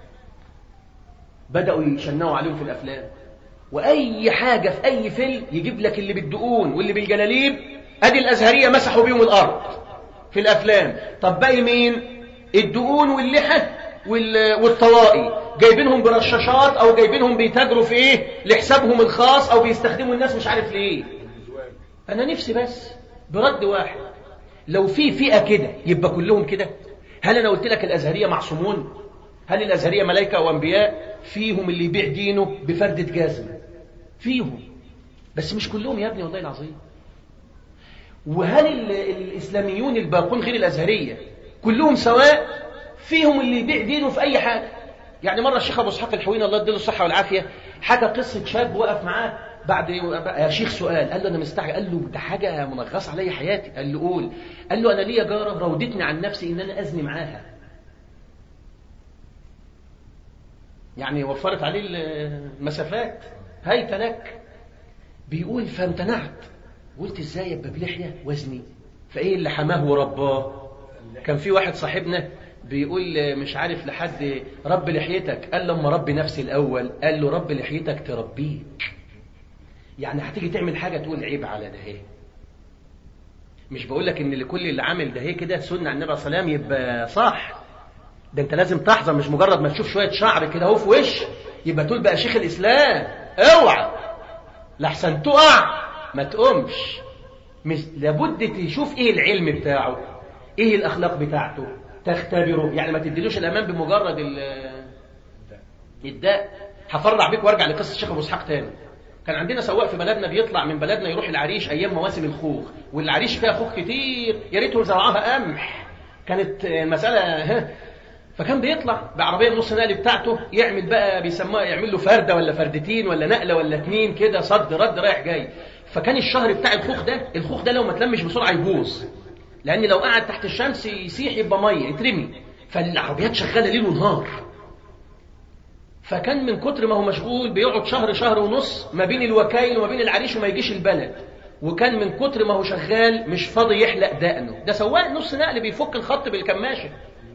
بدأوا يشنعوا عليهم في الأفلام وأي حاجة في أي فيلم يجيب لك اللي بالدقون واللي بالجلاليب أدي الأزهرية مسحوا بيهم الأرض في الأفلام طب باقي مين الدقون واللحى وال... والطوائي جايبينهم برشاشات أو جايبينهم بيتاجروا في إيه لحسابهم الخاص أو بيستخدموا الناس مش عارف ليه أنا نفسي بس برد واحد لو في فئة كده يبقى كلهم كده هل أنا قلت لك الأزهرية معصومون هل الأزهرية ملائكة وأنبياء فيهم اللي يبيع دينه بفردة جزم فيهم بس مش كلهم يا ابني والله العظيم وهل الإسلاميون الباقون غير الأزهرية كلهم سواء فيهم اللي يبيع دينه في أي حاجة يعني مرة الشيخ أبو اسحاق الحويني الله يديله الصحة والعافية حكى قصة شاب وقف معاه بعد يا شيخ سؤال قال له انا مستعجل قال له ده حاجه منغصه عليا حياتي قال له قول قال له انا ليا جاره راودتني عن نفسي ان انا ازني معاها يعني وفرت عليه المسافات هيت لك بيقول فامتنعت قلت ازاي يبقى بلحية وزني فايه اللي حماه ورباه كان في واحد صاحبنا بيقول مش عارف لحد رب لحيتك قال له اما ربي نفسي الاول قال له رب لحيتك تربيك يعني هتيجي تعمل حاجة تقول عيب على ده هي. مش بقول لك ان لكل اللي عامل ده هي كده سنة عن النبي صلى الله عليه وسلم يبقى صح ده انت لازم تحذر مش مجرد ما تشوف شوية شعر كده اهو في وش يبقى تقول بقى شيخ الاسلام اوعى لحسن تقع ما تقومش مش لابد تشوف ايه العلم بتاعه ايه الاخلاق بتاعته تختبره يعني ما تديلوش الامان بمجرد الداء هفرع بيك وارجع لقصه الشيخ ابو اسحاق تاني كان عندنا سواق في بلدنا بيطلع من بلدنا يروح العريش ايام مواسم الخوخ والعريش فيها خوخ كتير يا ريتهم زرعوها قمح كانت المساله ها فكان بيطلع بعربيه النص نقل بتاعته يعمل بقى بيسموها يعمل له فرده ولا فردتين ولا نقله ولا اتنين كده صد رد رايح جاي فكان الشهر بتاع الخوخ ده الخوخ ده لو ما تلمش بسرعه يبوظ لان لو قعد تحت الشمس يسيح يبقى ميه يترمي فالعربيات شغاله ليل ونهار فكان من كتر ما هو مشغول بيقعد شهر شهر ونص ما بين الوكايل وما بين العريش وما يجيش البلد وكان من كتر ما هو شغال مش فاضي يحلق دقنه ده سواق نص نقل بيفك الخط بالكماشه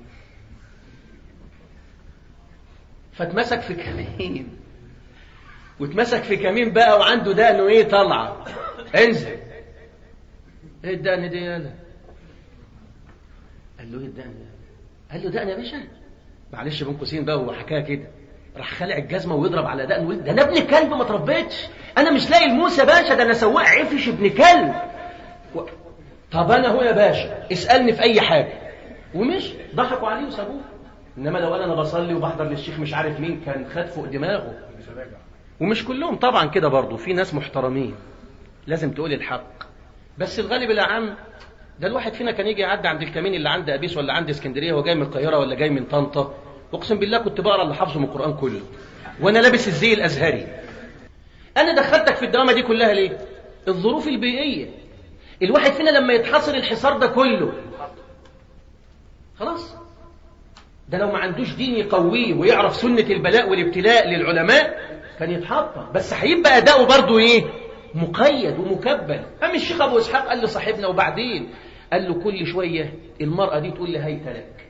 فاتمسك في كمين واتمسك في كمين بقى وعنده دقنه ايه طالعه انزل ايه الدقن دي يالا قال له ايه الدقن ده قال له دقن يا باشا معلش بين قوسين بقى هو حكايه كده راح خلع الجزمه ويضرب على دقن ويقول ده انا ابن كلب ما تربيتش انا مش لاقي الموس يا باشا ده انا سواق عفش ابن كلب و... طب انا هو يا باشا اسالني في اي حاجه ومش ضحكوا عليه وسابوه انما لو انا بصلي وبحضر للشيخ مش عارف مين كان خد فوق دماغه ومش كلهم طبعا كده برضه في ناس محترمين لازم تقول الحق بس الغالب العام ده الواحد فينا كان يجي يعدي عند الكمين اللي عند ابيس ولا عند اسكندريه وهو جاي من القاهره ولا جاي من طنطا اقسم بالله كنت بقرا اللي حافظه من القران كله وانا لابس الزي الازهري انا دخلتك في الدوامه دي كلها ليه الظروف البيئيه الواحد فينا لما يتحصر الحصار ده كله خلاص ده لو ما عندوش دين يقويه ويعرف سنة البلاء والابتلاء للعلماء كان يتحطم بس هيبقى أداؤه برضه إيه مقيد ومكبل أم الشيخ أبو إسحاق قال لصاحبنا وبعدين قال له كل شوية المرأة دي تقول لي هيت لك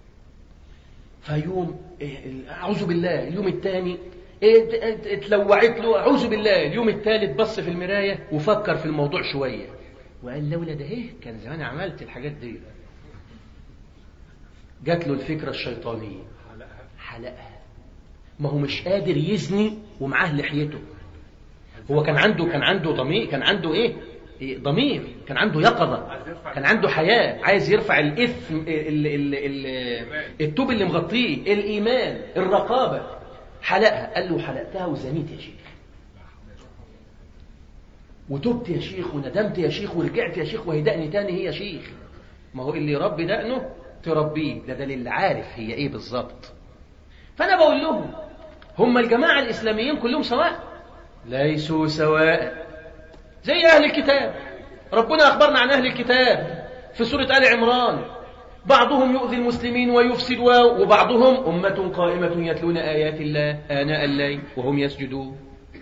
فيوم أعوذ بالله اليوم الثاني اتلوعت له أعوذ بالله اليوم الثالث بص في المراية وفكر في الموضوع شوية وقال لولا ده ايه كان زمان عملت الحاجات دي جات له الفكرة الشيطانية حلقها ما هو مش قادر يزني ومعاه لحيته هو كان عنده كان عنده ضمير كان عنده ايه ضمير كان عنده يقظة كان عنده حياة عايز يرفع الإثم ال ال ال التوب اللي مغطيه الإيمان الرقابة حلقها قال له حلقتها وزنيت يا شيخ وتبت يا شيخ وندمت يا شيخ ورجعت يا شيخ وهدأني تاني هي يا شيخ ما هو اللي يربي دقنه تربيه ده دليل عارف هي ايه بالظبط فانا بقول لهم هم الجماعة الإسلاميين كلهم سواء ليسوا سواء زي أهل الكتاب ربنا أخبرنا عن أهل الكتاب في سورة آل عمران بعضهم يؤذي المسلمين ويفسد وبعضهم أمة قائمة يتلون آيات الله آناء الليل وهم يسجدون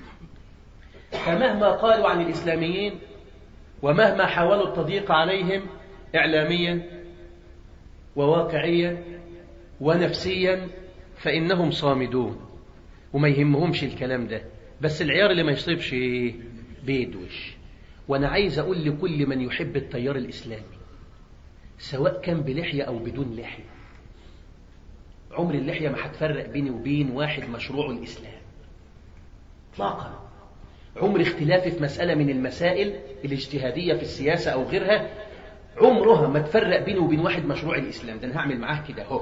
فمهما قالوا عن الإسلاميين ومهما حاولوا التضييق عليهم إعلاميا وواقعيا ونفسيا فإنهم صامدون وما يهمهمش الكلام ده بس العيار اللي ما يصيبش بيدوش وأنا عايز أقول لكل من يحب التيار الإسلامي سواء كان بلحية أو بدون لحية عمر اللحية ما هتفرق بيني وبين واحد مشروع الإسلام اطلاقا عمر اختلافي في مسألة من المسائل الاجتهادية في السياسة أو غيرها عمرها ما تفرق بيني وبين واحد مشروع الإسلام ده أنا هعمل معاه كده اهو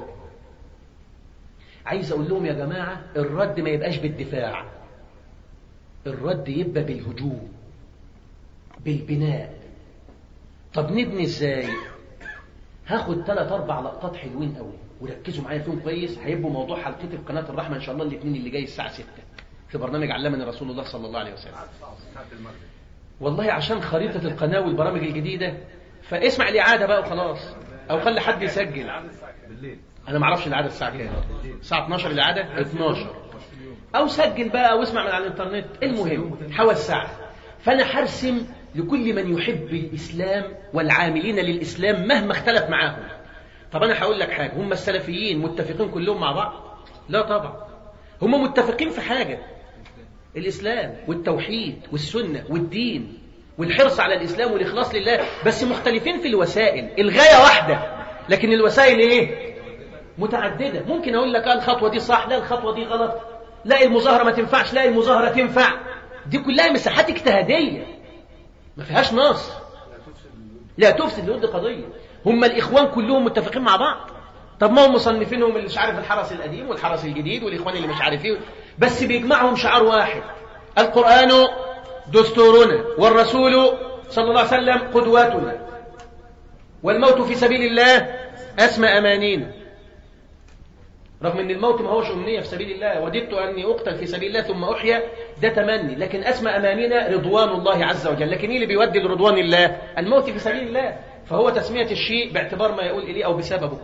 عايز أقول لهم يا جماعة الرد ما يبقاش بالدفاع الرد يبقى بالهجوم بالبناء طب نبني ازاي هاخد ثلاث اربع لقطات حلوين قوي وركزوا معايا فيهم كويس هيبقوا موضوع حلقتي في قناه الرحمه ان شاء الله الاثنين اللي جاي الساعه 6 في برنامج علمني رسول الله صلى الله عليه وسلم والله عشان خريطه القناه والبرامج الجديده فاسمع الاعاده بقى وخلاص او خلي حد يسجل انا ما اعرفش العاده الساعه كام الساعه 12 الاعاده 12 او سجل بقى واسمع من على الانترنت المهم حوالي الساعه فانا هرسم لكل من يحب الإسلام والعاملين للإسلام مهما اختلف معاهم طب أنا هقول لك حاجة هم السلفيين متفقين كلهم مع بعض لا طبعا هم متفقين في حاجة الإسلام والتوحيد والسنة والدين والحرص على الإسلام والإخلاص لله بس مختلفين في الوسائل الغاية واحدة لكن الوسائل إيه متعددة ممكن أقول لك الخطوة دي صح لا الخطوة دي غلط لا المظاهرة ما تنفعش لا المظاهرة تنفع دي كلها مساحات اجتهادية ما فيهاش نص لا تفسد لود قضية هم الإخوان كلهم متفقين مع بعض طب ما هم مصنفينهم اللي مش عارف الحرس القديم والحرس الجديد والإخوان اللي مش عارف ايه بس بيجمعهم شعار واحد القرآن دستورنا والرسول صلى الله عليه وسلم قدوتنا والموت في سبيل الله أسمى أمانينا رغم ان الموت ما هوش امنيه في سبيل الله وددت اني اقتل في سبيل الله ثم احيا ده تمني لكن اسمى امانينا رضوان الله عز وجل لكن ايه اللي بيودي لرضوان الله الموت في سبيل الله فهو تسميه الشيء باعتبار ما يقول اليه او بسببه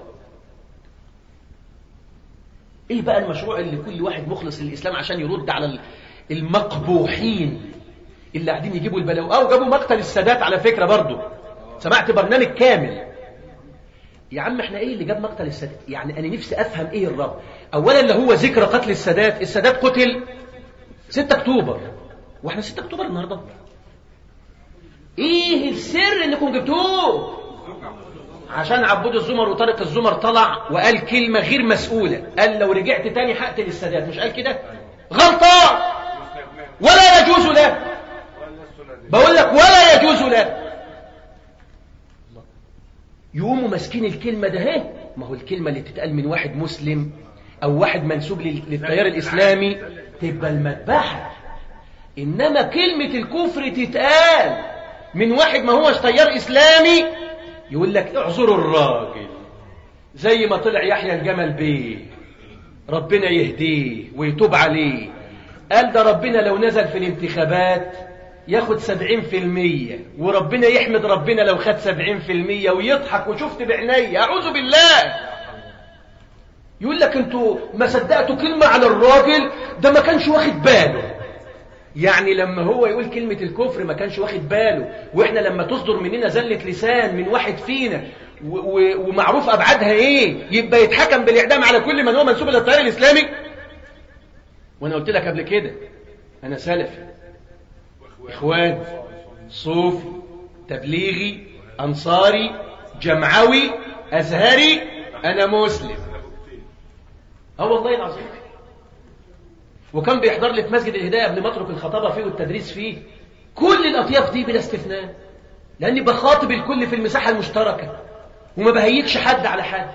ايه بقى المشروع اللي كل واحد مخلص للاسلام عشان يرد على المقبوحين اللي قاعدين يجيبوا البلاوي او جابوا مقتل السادات على فكره برضه سمعت برنامج كامل يا عم احنا ايه اللي جاب مقتل السادات يعني انا نفسي افهم ايه الرب اولا اللي هو ذكرى قتل السادات السادات قتل 6 اكتوبر واحنا 6 اكتوبر النهارده ايه السر انكم جبتوه عشان عبود الزمر وطارق الزمر طلع وقال كلمة غير مسؤولة قال لو رجعت تاني هقتل السادات مش قال كده غلطان ولا يجوز له بقول لك ولا يجوز له يقوموا ماسكين الكلمة ده اهي ما هو الكلمة اللي تتقال من واحد مسلم أو واحد منسوب للتيار الإسلامي تبقى المذبحة إنما كلمة الكفر تتقال من واحد ما هوش تيار إسلامي يقول لك اعذروا الراجل زي ما طلع يحيى الجمل بيه ربنا يهديه ويتوب عليه قال ده ربنا لو نزل في الانتخابات ياخد سبعين في المية وربنا يحمد ربنا لو خد سبعين في المية ويضحك وشفت بعيني أعوذ بالله يقول لك انتوا ما صدقتوا كلمة على الراجل ده ما كانش واخد باله يعني لما هو يقول كلمة الكفر ما كانش واخد باله واحنا لما تصدر مننا زلة لسان من واحد فينا ومعروف أبعادها ايه يبقى يتحكم بالإعدام على كل من هو منسوب إلى التيار الإسلامي وانا قلت لك قبل كده انا سلفي إخوان صوفي تبليغي أنصاري جمعوي أزهري أنا مسلم اه والله العظيم وكان بيحضر لي في مسجد الهداية قبل ما اترك الخطابة فيه والتدريس فيه كل الأطياف دي بلا استثناء لأني بخاطب الكل في المساحة المشتركة وما بهيكش حد على حد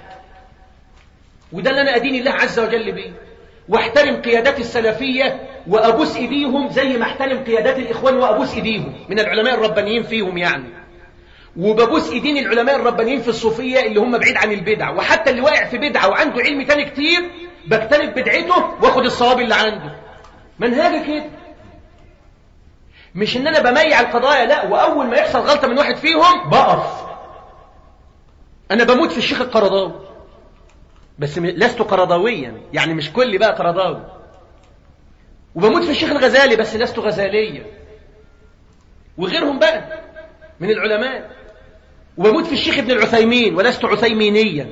وده اللي أنا أدين الله عز وجل بيه واحترم قيادات السلفية وأبوس إيديهم زي ما احترم قيادات الإخوان وأبوس إيديهم من العلماء الربانيين فيهم يعني وببوس إيدين العلماء الربانيين في الصوفية اللي هم بعيد عن البدع وحتى اللي واقع في بدعة وعنده علم تاني كتير بجتنب بدعته واخد الصواب اللي عنده منهاجي كده مش ان انا بميع القضايا لا واول ما يحصل غلطة من واحد فيهم بقف انا بموت في الشيخ القرضاوي بس لست قرضاويا يعني مش كل بقى قرضاوي وبموت في الشيخ الغزالي بس لست غزاليا وغيرهم بقى من العلماء وبموت في الشيخ ابن العثيمين ولست عثيمينيا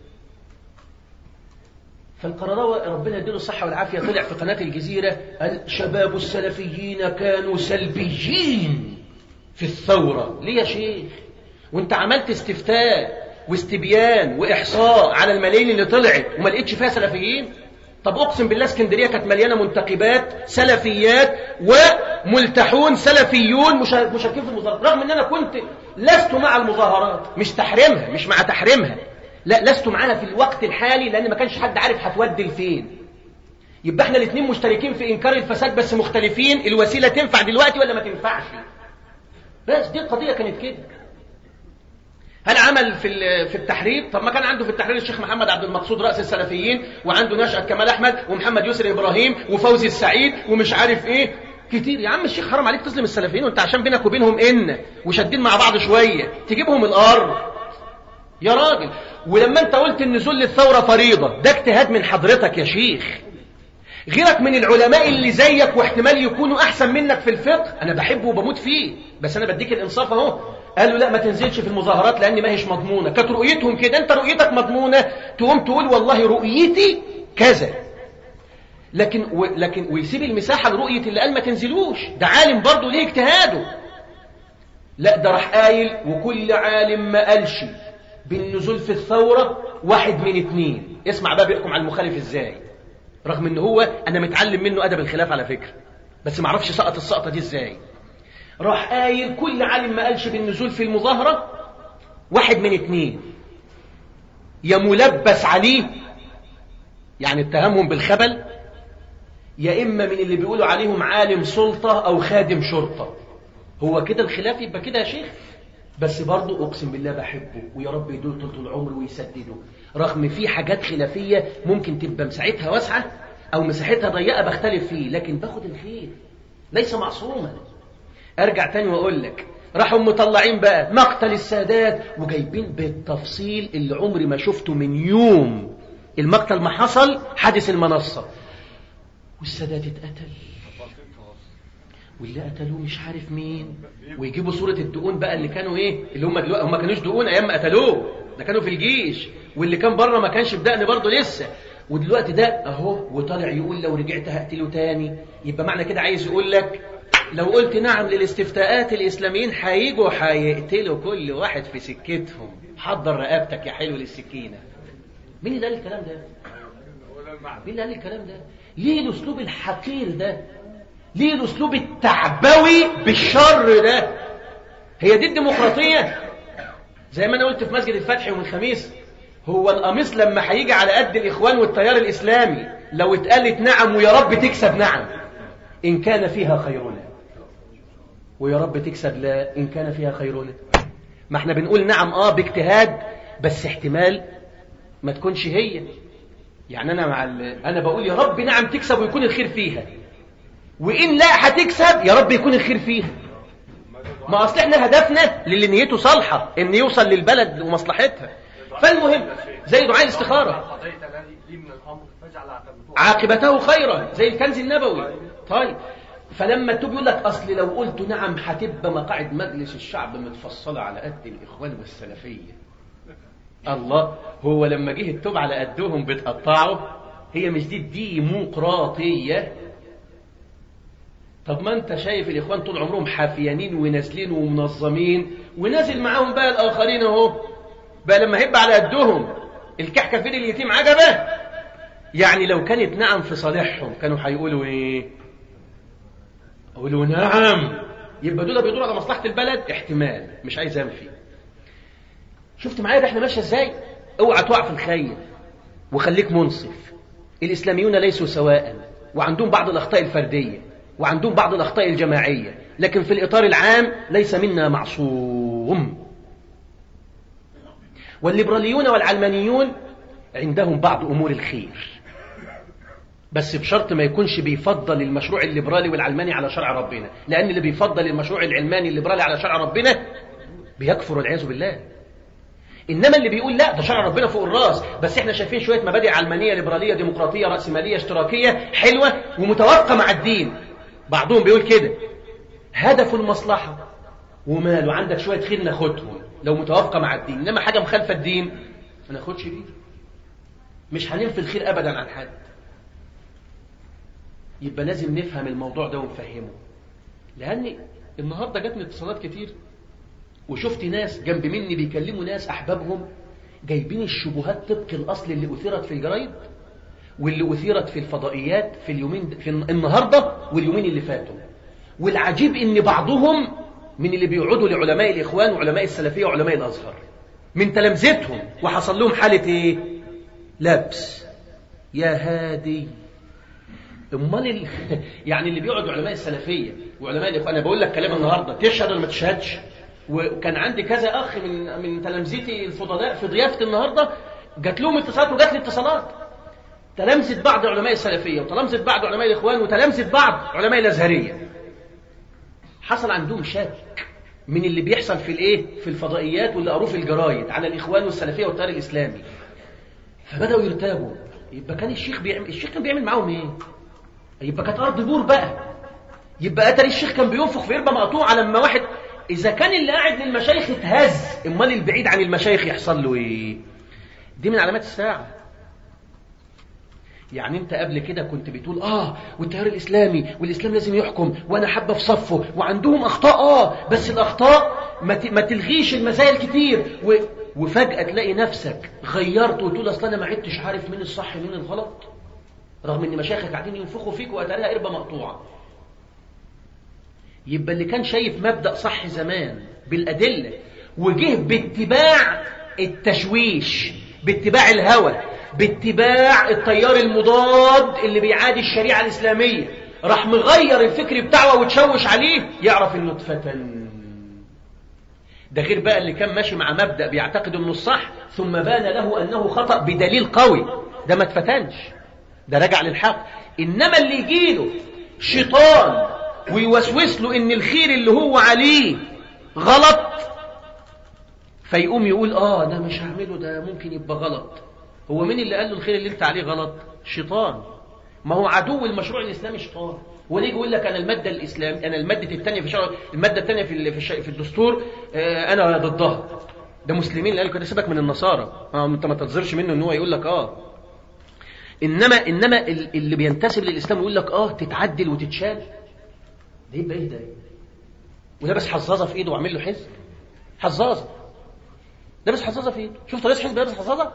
فالقرضاوي ربنا يديله الصحة والعافية طلع في قناة الجزيرة الشباب السلفيين كانوا سلبيين في الثورة ليه يا شيخ وانت عملت استفتاء واستبيان وإحصاء على الملايين اللي طلعت وما لقيتش فيها سلفيين طب أقسم بالله اسكندرية كانت مليانة منتقبات سلفيات وملتحون سلفيون مشاركين في المظاهرات رغم أن أنا كنت لست مع المظاهرات مش تحريمها مش مع تحريمها لا لست معاها في الوقت الحالي لأن ما كانش حد عارف هتودي لفين يبقى احنا الاثنين مشتركين في إنكار الفساد بس مختلفين الوسيلة تنفع دلوقتي ولا ما تنفعش بس دي القضية كانت كده هل عمل في في التحرير طب ما كان عنده في التحرير الشيخ محمد عبد المقصود رأس السلفيين وعنده نشأة كمال أحمد ومحمد يسري إبراهيم وفوزي السعيد ومش عارف إيه كتير يا عم الشيخ حرام عليك تظلم السلفيين وانت عشان بينك وبينهم إن وشادين مع بعض شوية تجيبهم الأرض يا راجل ولما انت قلت ان ذل الثورة فريضة ده اجتهاد من حضرتك يا شيخ غيرك من العلماء اللي زيك واحتمال يكونوا احسن منك في الفقه انا بحبه وبموت فيه بس انا بديك الانصاف اهو قالوا لا ما تنزلش في المظاهرات لان ما هيش مضمونه كانت رؤيتهم كده انت رؤيتك مضمونه تقوم تقول والله رؤيتي كذا لكن و... لكن ويسيب المساحه لرؤيه اللي قال ما تنزلوش ده عالم برضه ليه اجتهاده لا ده راح قايل وكل عالم ما قالش بالنزول في الثوره واحد من اتنين اسمع بقى بيحكم على المخالف ازاي رغم ان هو انا متعلم منه ادب الخلاف على فكره بس ما اعرفش سقط السقطه دي ازاي راح قايل كل عالم ما قالش بالنزول في المظاهره واحد من اتنين يا ملبس عليه يعني اتهمهم بالخبل يا اما من اللي بيقولوا عليهم عالم سلطه او خادم شرطه هو كده الخلاف يبقى كده يا شيخ بس برضه اقسم بالله بحبه ويا رب يدول طول العمر ويسدده رغم في حاجات خلافية ممكن تبقى مساحتها واسعة أو مساحتها ضيقة بختلف فيه لكن باخد الخير ليس معصوما أرجع تاني وأقول لك راحوا مطلعين بقى مقتل السادات وجايبين بالتفصيل اللي عمري ما شفته من يوم المقتل ما حصل حادث المنصة والسادات اتقتل واللي قتلوه مش عارف مين ويجيبوا صورة الدقون بقى اللي كانوا ايه اللي هم دلوقتي هم ما كانوش دقون ايام ما قتلوه ده كانوا في الجيش واللي كان بره ما كانش بدقن برضه لسه ودلوقتي ده اهو وطالع يقول لو رجعت هقتله تاني يبقى معنى كده عايز يقول لك لو قلت نعم للاستفتاءات الاسلاميين هيجوا هيقتلوا كل واحد في سكتهم حضر رقبتك يا حلو للسكينه مين اللي قال الكلام ده مين اللي قال الكلام ده ليه الاسلوب الحقير ده ليه الاسلوب التعبوي بالشر ده هي دي الديمقراطيه زي ما انا قلت في مسجد الفتح يوم الخميس هو القميص لما هيجي على قد الاخوان والتيار الاسلامي لو اتقالت نعم ويا رب تكسب نعم ان كان فيها خيرنا ويا رب تكسب لا ان كان فيها خيرنا ما احنا بنقول نعم اه باجتهاد بس احتمال ما تكونش هي يعني انا مع انا بقول يا رب نعم تكسب ويكون الخير فيها وان لا هتكسب يا رب يكون الخير فيها ما اصل احنا هدفنا للي نيته صالحه ان يوصل للبلد ومصلحتها فالمهم زي دعاء الاستخاره عاقبته خيرا زي الكنز النبوي طيب فلما التوب يقول لك اصل لو قلت نعم هتبقى مقاعد مجلس الشعب متفصله على قد الاخوان والسلفيه الله هو لما جه التوب على قدهم بتقطعوا هي مش دي ديمقراطيه طب ما انت شايف الاخوان طول عمرهم حافيانين ونازلين ومنظمين ونازل معاهم بقى الاخرين اهو بقى لما هيبقى على قدهم الكحكه في اليتيم عجبه يعني لو كانت نعم في صالحهم كانوا هيقولوا ايه يقولوا نعم يبقى دول بيدوروا على مصلحه البلد احتمال مش عايز انفي شفت معايا ده احنا ماشيه ازاي اوعى تقع في الخير وخليك منصف الاسلاميون ليسوا سواء وعندهم بعض الاخطاء الفرديه وعندهم بعض الأخطاء الجماعية لكن في الإطار العام ليس منا معصوم والليبراليون والعلمانيون عندهم بعض أمور الخير بس بشرط ما يكونش بيفضل المشروع الليبرالي والعلماني على شرع ربنا لأن اللي بيفضل المشروع العلماني الليبرالي على شرع ربنا بيكفر والعياذ بالله إنما اللي بيقول لا ده شرع ربنا فوق الراس بس احنا شايفين شوية مبادئ علمانية ليبرالية ديمقراطية رأسمالية اشتراكية حلوة ومتوافقة مع الدين بعضهم بيقول كده هدف المصلحة وماله عندك شوية خير ناخدهم لو متوافقة مع الدين إنما حاجة مخالفة الدين ما ناخدش بيه مش هننفي الخير أبدا عن حد يبقى لازم نفهم الموضوع ده ونفهمه لأن النهاردة جاتني اتصالات كتير وشفت ناس جنب مني بيكلموا ناس أحبابهم جايبين الشبهات طبق الأصل اللي أثيرت في الجرايد واللي أثيرت في الفضائيات في اليومين في النهاردة واليومين اللي فاتوا والعجيب ان بعضهم من اللي بيقعدوا لعلماء الإخوان وعلماء السلفية وعلماء الأزهر من تلامذتهم وحصل لهم حالة ايه لبس يا هادي امال ال... يعني اللي بيقعدوا علماء السلفية وعلماء الإخوان أنا بقول لك كلام النهاردة تشهد ولا ما تشهدش وكان عندي كذا أخ من من تلامذتي الفضلاء في ضيافة النهاردة جات لهم اتصالات وجات لي اتصالات تلامذة بعض علماء السلفية وتلامذة بعض علماء الإخوان وتلامذة بعض علماء الأزهرية حصل عندهم شك من اللي بيحصل في الايه في الفضائيات واللي قروه في الجرايد على الإخوان والسلفية والتيار الإسلامي فبدأوا يرتابوا يبقى كان الشيخ بيعمل الشيخ كان بيعمل معاهم ايه يبقى كانت أرض بور بقى يبقى أتري الشيخ كان بينفخ في قربة مقطوعة لما واحد إذا كان اللي قاعد للمشايخ اتهز امال البعيد عن المشايخ يحصل له إيه دي من علامات الساعة يعني انت قبل كده كنت بتقول اه والتيار الاسلامي والاسلام لازم يحكم وانا حابه في صفه وعندهم اخطاء اه بس الاخطاء ما ما تلغيش المزايا الكتير و... وفجاه تلاقي نفسك غيرت وتقول اصل انا ما عدتش عارف مين الصح مين الغلط رغم ان مشايخك قاعدين ينفخوا فيك واتاريها قربه مقطوعه يبقى اللي كان شايف مبدا صح زمان بالادله وجه باتباع التشويش باتباع الهوى باتباع التيار المضاد اللي بيعادي الشريعة الإسلامية راح مغير الفكر بتاعه وتشوش عليه يعرف انه اتفتن ده غير بقى اللي كان ماشي مع مبدأ بيعتقد انه الصح ثم بان له انه خطأ بدليل قوي ده ما اتفتنش ده رجع للحق انما اللي يجيله شيطان ويوسوس له ان الخير اللي هو عليه غلط فيقوم يقول اه ده مش هعمله ده ممكن يبقى غلط هو مين اللي قال له الخير اللي انت عليه غلط شيطان ما هو عدو المشروع الاسلامي شيطان وليه يقول لك انا الماده الاسلام انا الماده الثانيه في شرع الماده الثانيه في في, في الدستور آه انا ضدها ده مسلمين اللي قالوا كده سيبك من النصارى آه انت ما تنتظرش منه ان هو يقول لك اه انما انما اللي بينتسب للاسلام يقول لك اه تتعدل وتتشال ده يبقى ايه ده ولابس حظاظه في ايده وعامل له حزب حظاظه لابس حظاظه في ايده شفت رئيس حزب لابس حظاظه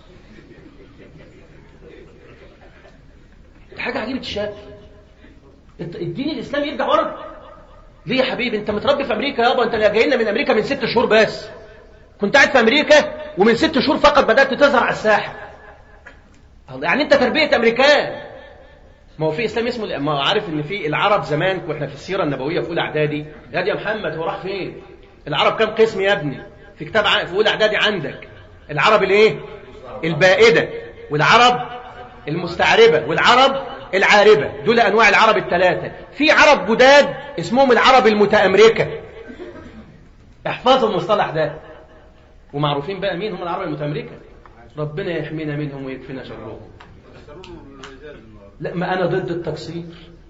حاجة عجيبة الشكل الدين الإسلامي يرجع ورا ليه يا حبيبي انت متربي في امريكا يابا انت جاي لنا من امريكا من ست شهور بس كنت قاعد في امريكا ومن ست شهور فقط بدات تظهر على الساحه يعني انت تربيه امريكان ما هو في اسلام اسمه ما هو عارف ان في العرب زمان واحنا في السيره النبويه في اولى اعدادي يا يا محمد هو راح فين العرب كام قسم يا ابني في كتاب في اولى اعدادي عندك العرب الايه البائده والعرب المستعربه والعرب العاربة دول أنواع العرب الثلاثة في عرب جداد اسمهم العرب المتأمركة احفظوا المصطلح ده ومعروفين بقى مين هم العرب المتأمركة ربنا يحمينا منهم ويكفينا شرهم لا ما أنا ضد التقصير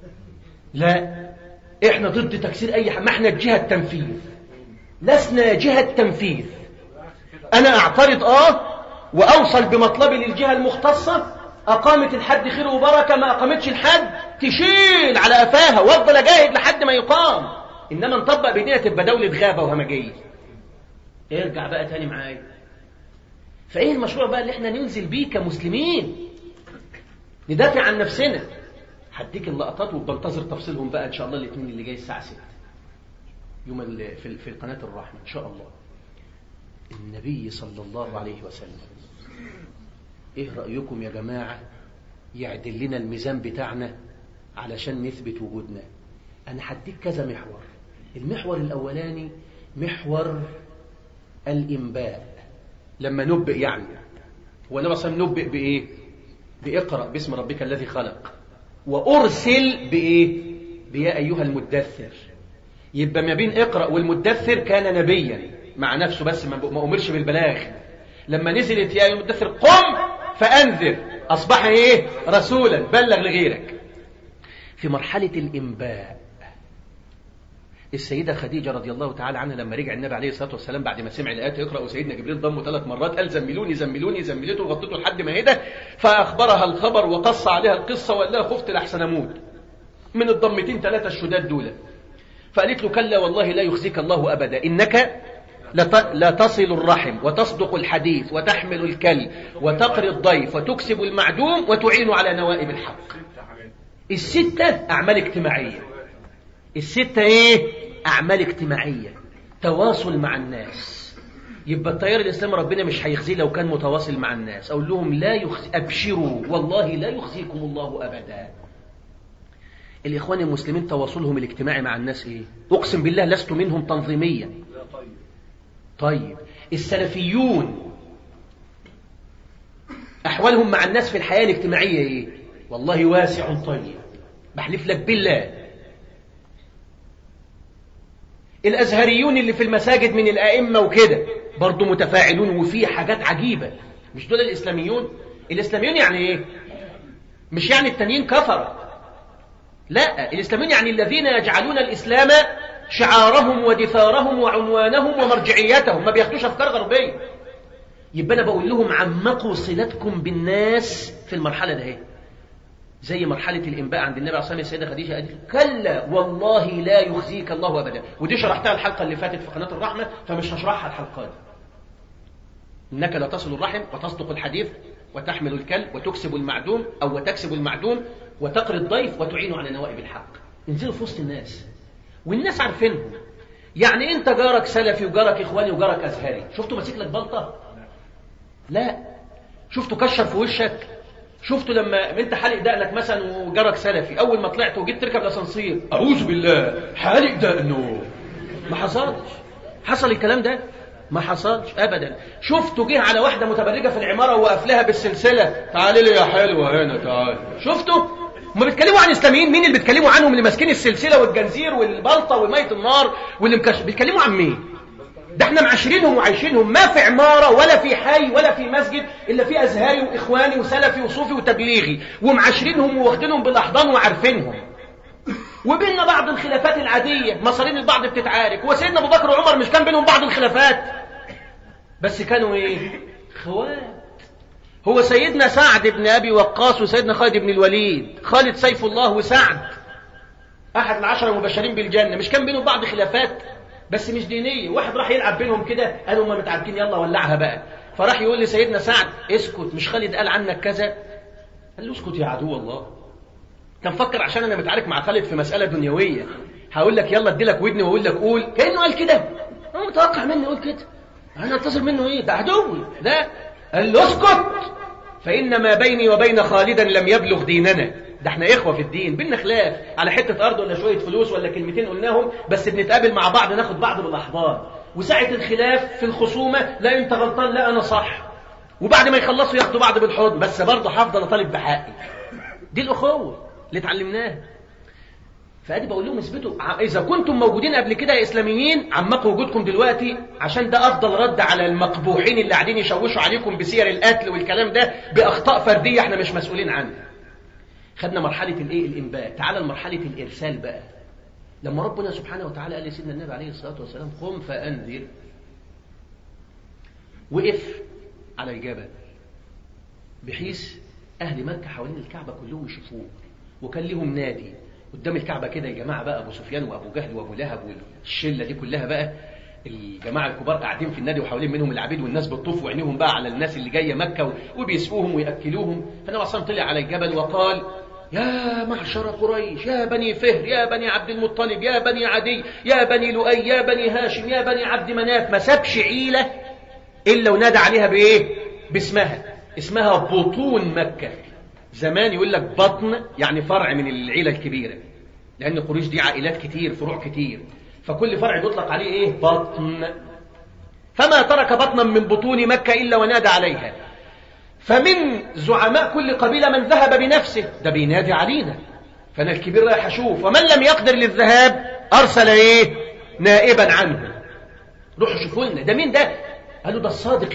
لا احنا ضد تكسير أي حاجة ما احنا جهة تنفيذ لسنا جهة تنفيذ أنا أعترض آه وأوصل بمطلبي للجهة المختصة أقامت الحد خير وبركة ما أقامتش الحد تشيل على قفاها وافضل أجاهد لحد ما يقام إنما نطبق بإيدينا تبقى دولة غابة وهمجية ارجع بقى تاني معايا فإيه المشروع بقى اللي احنا ننزل بيه كمسلمين ندافع عن نفسنا هديك اللقطات وبنتظر تفصيلهم بقى إن شاء الله الاثنين اللي جاي الساعة 6 يوم في في قناة الرحمة إن شاء الله النبي صلى الله عليه وسلم ايه رأيكم يا جماعة يعدل لنا الميزان بتاعنا علشان نثبت وجودنا انا هديك كذا محور المحور الاولاني محور الانباء لما نبئ يعني هو النبي صلى نبئ بايه باقرا باسم ربك الذي خلق وارسل بايه بيا ايها المدثر يبقى ما بين اقرا والمدثر كان نبيا مع نفسه بس ما امرش بالبلاغ لما نزلت يا ايها المدثر قم فأنذر أصبح إيه رسولا بلغ لغيرك في مرحلة الإنباء السيدة خديجة رضي الله تعالى عنها لما رجع النبي عليه الصلاة والسلام بعد ما سمع الآيات يقرأ وسيدنا جبريل ضمه ثلاث مرات قال زملوني زملوني زملته وغطيته لحد ما هدى فأخبرها الخبر وقص عليها القصة وقال لها خفت لأحسن أموت من الضمتين ثلاثة الشداد دول فقالت له كلا والله لا يخزيك الله أبدا إنك لا تصل الرحم وتصدق الحديث وتحمل الكل وتقري الضيف وتكسب المعدوم وتعين على نوائب الحق الستة أعمال اجتماعية الستة إيه؟ أعمال اجتماعية تواصل مع الناس يبقى التيار الإسلامي ربنا مش هيخزيه لو كان متواصل مع الناس أقول لهم لا يخزي أبشروا والله لا يخزيكم الله أبدا الإخوان المسلمين تواصلهم الاجتماعي مع الناس إيه؟ أقسم بالله لست منهم تنظيميا طيب السلفيون أحوالهم مع الناس في الحياة الاجتماعية إيه؟ والله واسع طيب بحلف لك بالله الأزهريون اللي في المساجد من الأئمة وكده برضو متفاعلون وفي حاجات عجيبة مش دول الإسلاميون الإسلاميون يعني إيه؟ مش يعني التانيين كفر لا الإسلاميين يعني الذين يجعلون الإسلام شعارهم ودثارهم وعنوانهم ومرجعيتهم ما بياخدوش أفكار غربية يبقى أنا بقول لهم عمقوا صلتكم بالناس في المرحلة ده زي مرحلة الإنباء عند النبي عليه الصلاة والسلام السيدة خديجة قالت كلا والله لا يخزيك الله أبدا ودي شرحتها الحلقة اللي فاتت في قناة الرحمة فمش هشرحها الحلقة دي إنك لا تصل الرحم وتصدق الحديث وتحمل الكلب وتكسب المعدوم أو وتكسب المعدوم وتقري الضيف وتعين على نوائب الحق انزلوا في وسط الناس والناس عارفينهم يعني انت جارك سلفي وجارك اخواني وجارك ازهري شفتوا ماسك لك بلطه لا شفتوا كشر في وشك شفتوا لما انت حالق دقنك مثلا وجارك سلفي اول ما طلعت وجيت تركب الاسانسير اعوذ بالله حالق دقنه ما حصلش حصل الكلام ده ما حصلش ابدا شفته جه على واحده متبرجه في العماره ووقف لها بالسلسله تعالي لي يا حلوه هنا تعالي شفتوا هم بيتكلموا عن اسلاميين مين اللي بيتكلموا عنهم اللي ماسكين السلسله والجنزير والبلطه وميه النار واللي مكش... بيتكلموا عن مين ده احنا معاشرينهم وعايشينهم ما في عماره ولا في حي ولا في مسجد الا في ازهري واخواني وسلفي وصوفي وتبليغي ومعاشرينهم واخدينهم بالاحضان وعارفينهم وبيننا بعض الخلافات العاديه مصارين البعض بتتعارك وسيدنا ابو بكر وعمر مش كان بينهم بعض الخلافات بس كانوا ايه خوات هو سيدنا سعد بن ابي وقاص وسيدنا خالد بن الوليد خالد سيف الله وسعد احد العشره المبشرين بالجنه مش كان بينهم بعض خلافات بس مش دينيه واحد راح يلعب بينهم كده قالوا هم متعاركين يلا ولعها بقى فراح يقول لسيدنا سعد اسكت مش خالد قال عنك كذا قال له اسكت يا عدو الله كان فكر عشان انا متعارك مع خالد في مساله دنيويه هقول لك يلا ادي لك ودني واقول لك قول كانه قال كده انا متوقع مني يقول كده انا انتظر منه ايه ده عدوي ده قال له اسكت فان ما بيني وبين خالدا لم يبلغ ديننا ده احنا اخوه في الدين بينا خلاف على حته ارض ولا شويه فلوس ولا كلمتين قلناهم بس بنتقابل مع بعض ناخد بعض بالاحضان وساعه الخلاف في الخصومه لا انت غلطان لا انا صح وبعد ما يخلصوا ياخدوا بعض بالحضن بس برضه هفضل اطالب بحقي دي الاخوه اللي اتعلمناها فادي بقول لهم اثبتوا اذا كنتم موجودين قبل كده يا اسلاميين عمقوا وجودكم دلوقتي عشان ده افضل رد على المقبوحين اللي قاعدين يشوشوا عليكم بسير القتل والكلام ده باخطاء فرديه احنا مش مسؤولين عنها خدنا مرحله الايه الانباء تعال لمرحله الارسال بقى لما ربنا سبحانه وتعالى قال لسيدنا النبي عليه الصلاه والسلام قم فانذر وقف على الجبل بحيث اهل مكه حوالين الكعبه كلهم يشوفوه وكان لهم نادي قدام الكعبه كده يا جماعه بقى ابو سفيان وابو جهل وابو لهب والشله دي كلها بقى الجماعه الكبار قاعدين في النادي وحوالين منهم العبيد والناس بتطوف وعينيهم بقى على الناس اللي جايه مكه وبيسقوهم وياكلوهم فالنبي صلى طلع على الجبل وقال يا معشر قريش يا بني فهر يا بني عبد المطلب يا بني عدي يا بني لؤي يا بني هاشم يا بني عبد مناف ما سابش عيله الا ونادى عليها بايه باسمها اسمها بطون مكه زمان يقول لك بطن يعني فرع من العيله الكبيره لان قريش دي عائلات كتير فروع كتير فكل فرع بيطلق عليه ايه بطن فما ترك بطنا من بطون مكة إلا ونادى عليها فمن زعماء كل قبيلة من ذهب بنفسه ده بينادي علينا فأنا الكبير رايح أشوف ومن لم يقدر للذهاب أرسل إيه نائبا عنه روحوا شوفوا لنا ده مين ده قالوا ده الصادق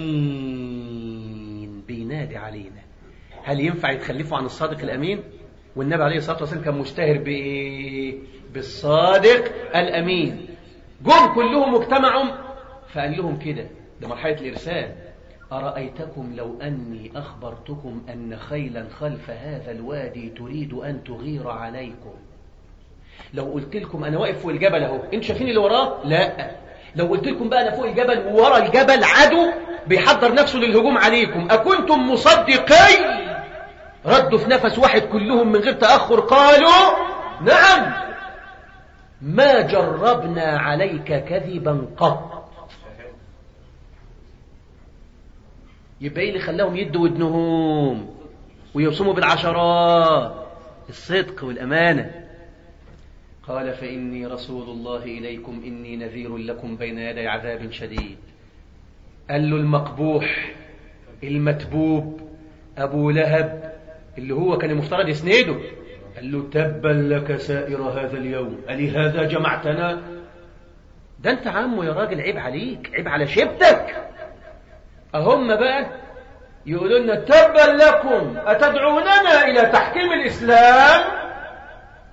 الأمين بينادي علينا هل ينفع يتخلفوا عن الصادق الأمين والنبي عليه الصلاة والسلام كان مشتهر بإيه بالصادق الأمين جم كلهم اجتمعوا فقال لهم كده ده مرحلة الإرسال أرأيتكم لو أني أخبرتكم أن خيلا خلف هذا الوادي تريد أن تغير عليكم لو قلت لكم أنا واقف فوق الجبل أهو أنتوا شايفين اللي وراه؟ لا لو قلت لكم بقى أنا فوق الجبل وورا الجبل عدو بيحضر نفسه للهجوم عليكم أكنتم مصدقين ردوا في نفس واحد كلهم من غير تأخر قالوا نعم ما جربنا عليك كذبا قط يبقى ايه اللي خلاهم يدوا ودنهم ويوصموا بالعشرات الصدق والأمانة قال فإني رسول الله إليكم إني نذير لكم بين يدي عذاب شديد قال له المقبوح المتبوب أبو لهب اللي هو كان المفترض يسنده قال له تبا لك سائر هذا اليوم ألي هذا جمعتنا ده انت عمو يا راجل عيب عليك عيب على شبتك أهم بقى يقولون لنا تبا لكم أتدعوننا إلى تحكيم الإسلام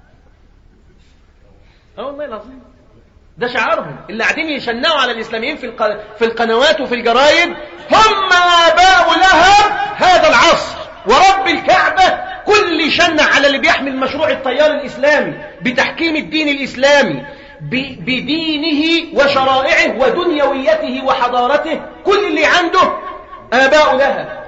اه والله العظيم ده شعارهم اللي قاعدين يشنعوا على الإسلاميين في, في القنوات وفي الجرايد هم آباء لها هذا العصر ورب الكعبة كل شنع على اللي بيحمل مشروع التيار الإسلامي بتحكيم الدين الإسلامي بدينه وشرائعه ودنيويته وحضارته كل اللي عنده آباء لها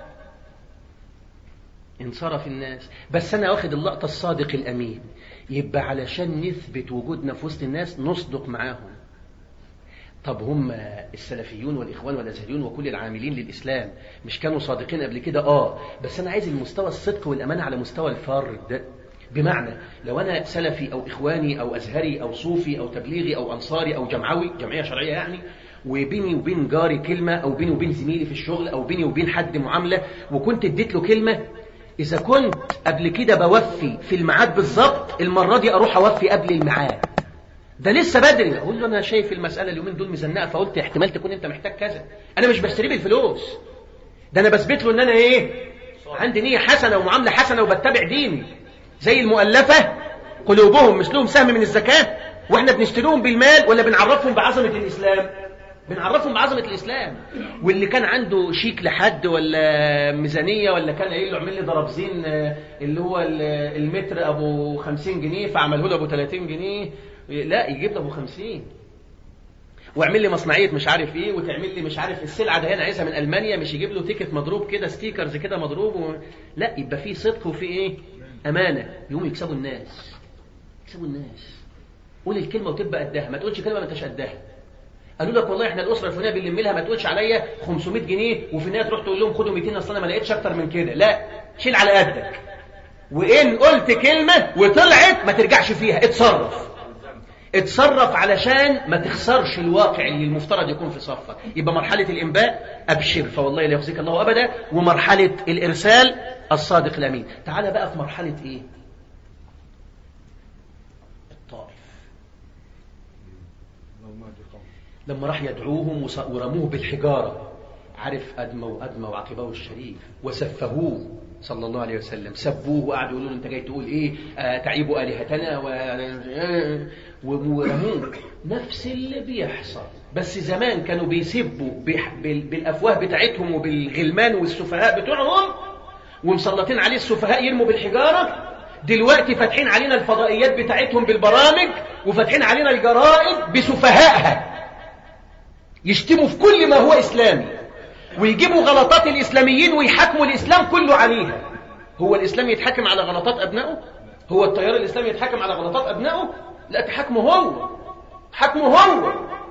انصرف الناس بس أنا واخد اللقطة الصادق الأمين يبقى علشان نثبت وجودنا في وسط الناس نصدق معاهم طب هم السلفيون والإخوان والأزهريون وكل العاملين للإسلام مش كانوا صادقين قبل كده آه بس أنا عايز المستوى الصدق والأمانة على مستوى الفرد بمعنى لو أنا سلفي أو إخواني أو أزهري أو صوفي أو تبليغي أو أنصاري أو جمعوي جمعية شرعية يعني وبيني وبين جاري كلمة أو بيني وبين زميلي في الشغل أو بيني وبين حد معاملة وكنت اديت له كلمة إذا كنت قبل كده بوفي في الميعاد بالظبط المرة دي أروح أوفي قبل الميعاد ده لسه بدري أقول له أنا شايف المسألة اليومين دول مزنقة فقلت احتمال تكون أنت محتاج كذا أنا مش بشتري بالفلوس ده أنا بثبت له إن أنا إيه عندي نية حسنة ومعاملة حسنة وبتبع ديني زي المؤلفة قلوبهم مثلهم سهم من الزكاة وإحنا بنشتريهم بالمال ولا بنعرفهم بعظمة الإسلام بنعرفهم بعظمة الإسلام واللي كان عنده شيك لحد ولا ميزانية ولا كان قايل له اعمل لي ضربزين اللي هو المتر أبو 50 جنيه فعمله له أبو 30 جنيه لا يجيب له أبو 50 واعمل لي مصنعية مش عارف ايه وتعمل لي مش عارف السلعة ده هنا عايزها من ألمانيا مش يجيب له تيكت مضروب كده ستيكرز كده مضروب و... لا يبقى فيه صدق وفيه ايه أمانة يقوم يكسبوا الناس يكسبوا الناس قول الكلمة وتبقى قدها ما تقولش كلمة ما انتش قدها قالوا لك والله احنا الاسره الفلانيه بنلم لها ما تقولش عليا 500 جنيه وفي النهايه تروح تقول لهم خدوا 200 اصل انا ما لقيتش اكتر من كده لا شيل على قدك وان قلت كلمه وطلعت ما ترجعش فيها اتصرف اتصرف علشان ما تخسرش الواقع اللي المفترض يكون في صفك يبقى مرحله الانباء ابشر فوالله لا يخزيك الله ابدا ومرحله الارسال الصادق الامين تعال بقى في مرحله ايه لما راح يدعوهم ورموه بالحجارة عارف أدموا أدموا عقبه الشريف وسفهوه صلى الله عليه وسلم سبوه وقعدوا يقولوا له انت جاي تقول ايه آه تعيب الهتنا ورموه نفس اللي بيحصل بس زمان كانوا بيسبوا بالافواه بتاعتهم وبالغلمان والسفهاء بتوعهم ومسلطين عليه السفهاء يرموا بالحجاره دلوقتي فاتحين علينا الفضائيات بتاعتهم بالبرامج وفاتحين علينا الجرائد بسفهائها يشتموا في كل ما هو إسلامي ويجيبوا غلطات الإسلاميين ويحكموا الإسلام كله عليها هو الإسلام يتحكم على غلطات أبنائه هو التيار الإسلامي يتحكم على غلطات أبنائه لا تحكمه هو حكمه هو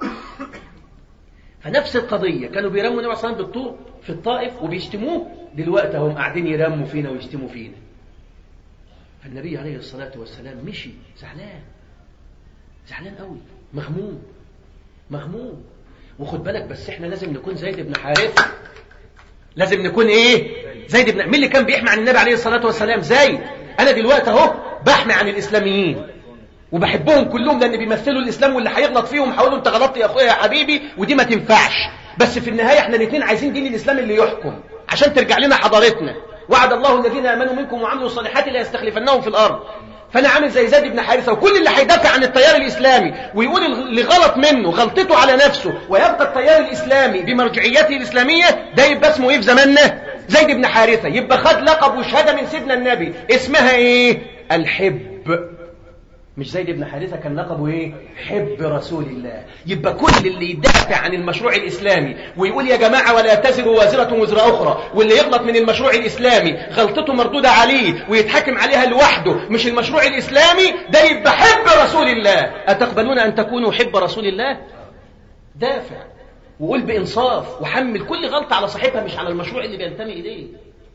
فنفس القضية كانوا بيرموا النبي صلى الله عليه وسلم بالطوب في الطائف وبيشتموه دلوقتي هم قاعدين يرموا فينا ويشتموا فينا فالنبي عليه الصلاة والسلام مشي زعلان زعلان قوي مغموم مغموم وخد بالك بس احنا لازم نكون زيد بن حارثة لازم نكون ايه زيد بن مين اللي كان بيحمي عن النبي عليه الصلاة والسلام زيد انا دلوقتي اهو بحمي عن الاسلاميين وبحبهم كلهم لان بيمثلوا الاسلام واللي هيغلط فيهم هقول انت غلطت يا اخويا يا حبيبي ودي ما تنفعش بس في النهايه احنا الاثنين عايزين دين الاسلام اللي يحكم عشان ترجع لنا حضارتنا وعد الله الذين امنوا منكم وعملوا الصالحات لا يستخلفنهم في الارض فانا عامل زي زيد بن حارثه وكل اللي هيدافع عن التيار الاسلامي ويقول اللي غلط منه غلطته على نفسه ويبقى التيار الاسلامي بمرجعيته الاسلاميه ده يبقى اسمه ايه في زماننا زيد بن حارثه يبقى خد لقب وشهاده من سيدنا النبي اسمها ايه الحب مش زيد بن حارثة كان لقبه ايه حب رسول الله يبقى كل اللي يدافع عن المشروع الإسلامي ويقول يا جماعة ولا تزر وازرة وزر أخرى واللي يغلط من المشروع الإسلامي غلطته مردودة عليه ويتحكم عليها لوحده مش المشروع الإسلامي ده يبقى حب رسول الله أتقبلون أن تكونوا حب رسول الله دافع وقول بإنصاف وحمل كل غلطة على صاحبها مش على المشروع اللي بينتمي إليه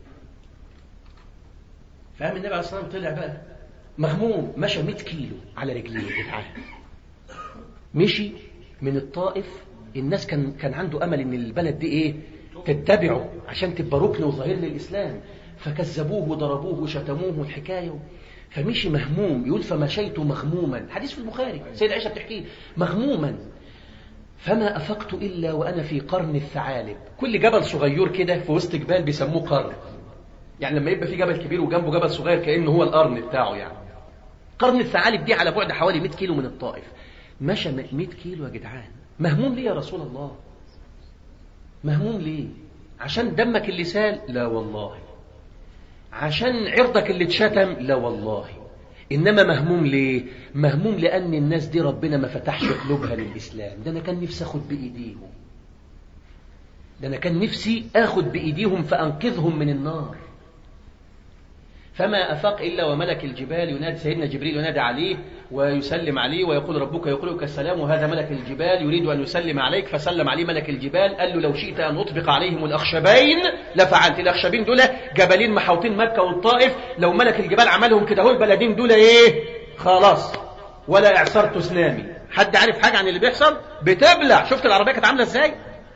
فهم النبي عليه الصلاة والسلام طلع بقى مغموم مشى 100 كيلو على رجليه بتاعه مشي من الطائف الناس كان كان عنده امل ان البلد دي ايه تتبعه عشان تبقى ركن وظهير للاسلام فكذبوه وضربوه وشتموه والحكايه فمشي مهموم يقول فمشيت مغموما حديث في البخاري سيد عائشه بتحكيه مغموما فما افقت الا وانا في قرن الثعالب كل جبل صغير كده في وسط جبال بيسموه قرن يعني لما يبقى في جبل كبير وجنبه جبل صغير كانه هو القرن بتاعه يعني قرن الثعالب دي على بعد حوالي 100 كيلو من الطائف مشى 100 كيلو يا جدعان مهموم ليه يا رسول الله مهموم ليه عشان دمك اللي سال لا والله عشان عرضك اللي اتشتم لا والله إنما مهموم ليه مهموم لأن الناس دي ربنا ما فتحش قلوبها للإسلام ده أنا كان نفسي أخد بإيديهم ده أنا كان نفسي أخد بإيديهم فأنقذهم من النار فما أفاق إلا وملك الجبال ينادي سيدنا جبريل ينادي عليه ويسلم عليه ويقول ربك يقول لك السلام وهذا ملك الجبال يريد أن يسلم عليك فسلم عليه ملك الجبال قال له لو شئت أن أطبق عليهم الأخشبين لفعلت الأخشبين دول جبلين محوطين مكة والطائف لو ملك الجبال عملهم كده هو البلدين دول إيه خلاص ولا إعصار تسنامي حد عارف حاجة عن اللي بيحصل بتبلع شفت العربية كانت عاملة إزاي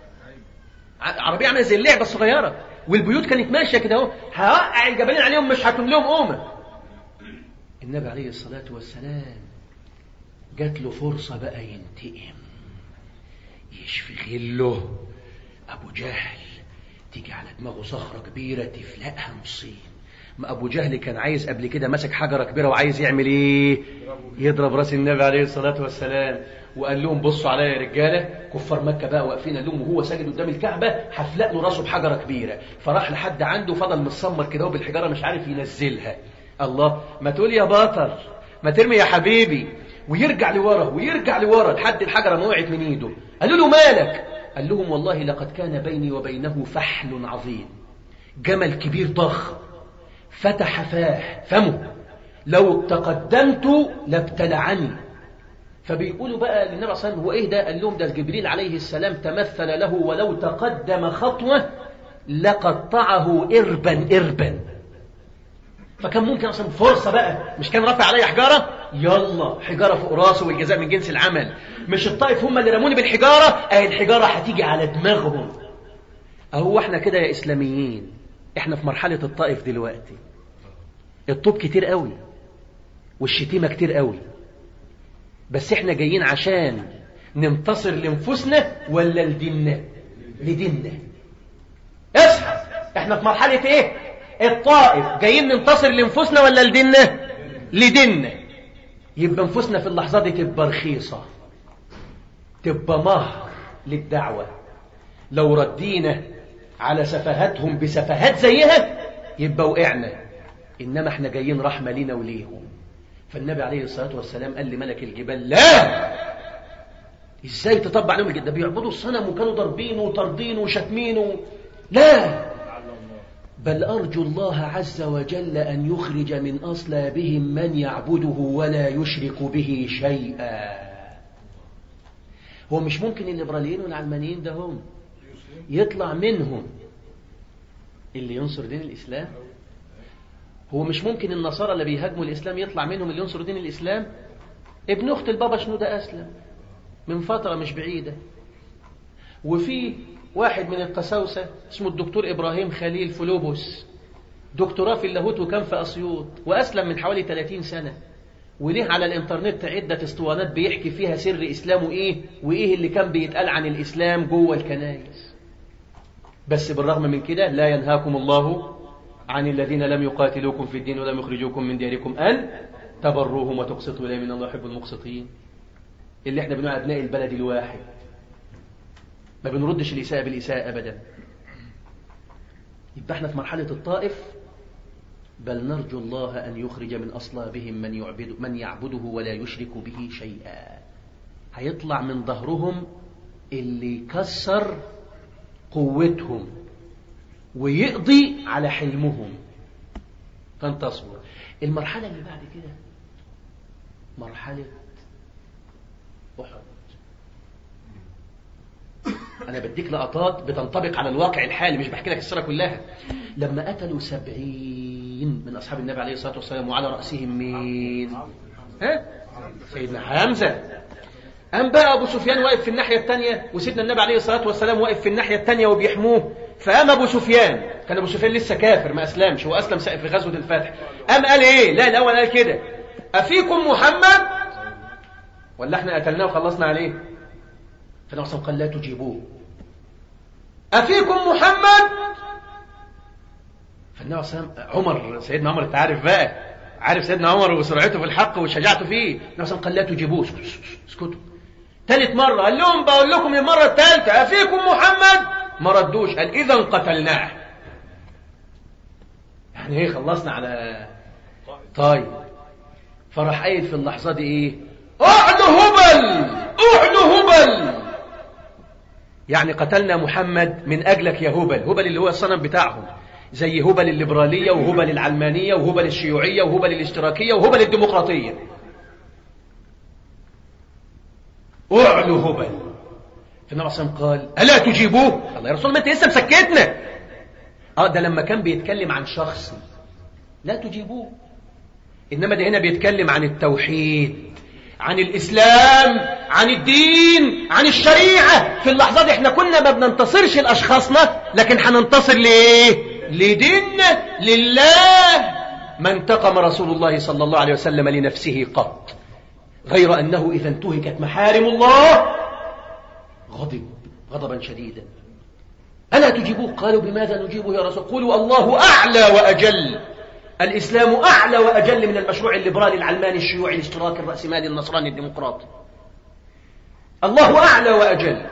عربية عاملة زي اللعبة الصغيرة والبيوت كانت ماشية كده اهو هوقع الجبلين عليهم مش هتملهم قومة النبي عليه الصلاة والسلام جات له فرصة بقى ينتقم يشفي غله أبو جهل تيجي على دماغه صخرة كبيرة تفلقها نصين ما أبو جهل كان عايز قبل كده ماسك حجرة كبيرة وعايز يعمل إيه يضرب راس النبي عليه الصلاة والسلام وقال لهم بصوا عليا يا رجاله كفار مكه بقى واقفين قال لهم وهو ساجد قدام الكعبه هفلق له راسه بحجره كبيره فراح لحد عنده فضل متسمر كده بالحجاره مش عارف ينزلها الله ما تقول يا باطل ما ترمي يا حبيبي ويرجع لورا ويرجع لورا لحد الحجره ما وقعت من ايده قالوا له مالك قال لهم والله لقد كان بيني وبينه فحل عظيم جمل كبير ضخم فتح فاه فمه لو تقدمت لابتلعني فبيقولوا بقى للنبي صلى الله عليه وسلم هو ايه ده قال لهم ده جبريل عليه السلام تمثل له ولو تقدم خطوة لقطعه إربا إربا فكان ممكن اصلا فرصة بقى مش كان رافع عليا حجارة يلا حجارة فوق راسه والجزاء من جنس العمل مش الطائف هم اللي رموني بالحجارة اهي الحجارة هتيجي على دماغهم اهو احنا كده يا اسلاميين احنا في مرحلة الطائف دلوقتي الطوب كتير قوي والشتيمة كتير قوي بس احنا جايين عشان ننتصر لانفسنا ولا لديننا لديننا اصحى احنا في مرحلة ايه الطائف جايين ننتصر لانفسنا ولا لديننا لديننا يبقى انفسنا في اللحظة دي تبقى رخيصة تبقى مهر للدعوة لو ردينا على سفهاتهم بسفهات زيها يبقى وقعنا إنما احنا جايين رحمة لينا وليهم فالنبي عليه الصلاة والسلام قال لملك الجبال لا ازاي تطبع عليهم الجد ده بيعبدوا الصنم وكانوا ضاربينه وطاردينه وشتمينه لا بل أرجو الله عز وجل أن يخرج من أصلابهم من يعبده ولا يشرك به شيئا هو مش ممكن الليبراليين والعلمانيين ده هم يطلع منهم اللي ينصر دين الإسلام هو مش ممكن النصارى اللي بيهاجموا الإسلام يطلع منهم اللي ينصر دين الإسلام ابن أخت البابا شنودة أسلم من فترة مش بعيدة وفي واحد من القساوسة اسمه الدكتور إبراهيم خليل فلوبوس دكتوراه في اللاهوت وكان في أسيوط وأسلم من حوالي 30 سنة وليه على الانترنت عدة اسطوانات بيحكي فيها سر إسلامه إيه وإيه اللي كان بيتقال عن الإسلام جوه الكنائس بس بالرغم من كده لا ينهاكم الله عن الذين لم يقاتلوكم في الدين ولم يخرجوكم من دياركم أن تبروهم وتقسطوا إليه من الله يحب المقسطين اللي احنا بنقول أبناء البلد الواحد ما بنردش الإساءة بالإساءة أبدا يبقى احنا في مرحلة الطائف بل نرجو الله أن يخرج من أصلابهم من, يعبد من يعبده ولا يشرك به شيئا هيطلع من ظهرهم اللي يكسر قوتهم ويقضي على حلمهم فانتصروا المرحلة اللي بعد كده مرحلة أحد أنا بديك لقطات بتنطبق على الواقع الحالي مش بحكي لك السيرة كلها لما قتلوا سبعين من أصحاب النبي عليه الصلاة والسلام وعلى رأسهم مين ها؟ سيدنا حمزة قام بقى أبو سفيان واقف في الناحية الثانية وسيدنا النبي عليه الصلاة والسلام واقف في الناحية الثانية وبيحموه فقام أبو سفيان كان أبو سفيان لسه كافر ما أسلمش هو أسلم في غزوة الفتح قام قال إيه لا الأول قال كده أفيكم محمد ولا احنا قتلناه وخلصنا عليه فالنبي صلى قال لا تجيبوه أفيكم محمد فالنبي صلى عمر سيدنا عمر انت عارف بقى عارف سيدنا عمر وسرعته في الحق وشجاعته فيه النبي قال لا تجيبوه اسكتوا ثالث مرة قال لهم بقول لكم المرة الثالثة أفيكم محمد ما ردوش قال إذا قتلناه يعني ايه خلصنا على طيب فراح قايل في اللحظة دي ايه اعد هبل اعد هبل يعني قتلنا محمد من أجلك يا هبل هبل اللي هو الصنم بتاعهم زي هبل الليبرالية وهبل العلمانية وهبل الشيوعية وهبل الاشتراكية وهبل الديمقراطية اعلو هبل فالنبي صلى الله عليه وسلم قال ألا تجيبوه الله يا رسول ما أنت لسه مسكتنا اه ده لما كان بيتكلم عن شخص لا تجيبوه إنما ده هنا بيتكلم عن التوحيد عن الإسلام عن الدين عن الشريعة في اللحظة دي احنا كنا ما بننتصرش لأشخاصنا لكن هننتصر ليه لديننا لله ما انتقم رسول الله صلى الله عليه وسلم لنفسه قط غير أنه إذا انتهكت محارم الله غضب غضبا شديدا ألا تجيبوه قالوا بماذا نجيبه يا رسول قولوا الله أعلى وأجل الإسلام أعلى وأجل من المشروع الليبرالي العلماني الشيوعي الاشتراكي الرأسمالي النصراني الديمقراطي الله أعلى وأجل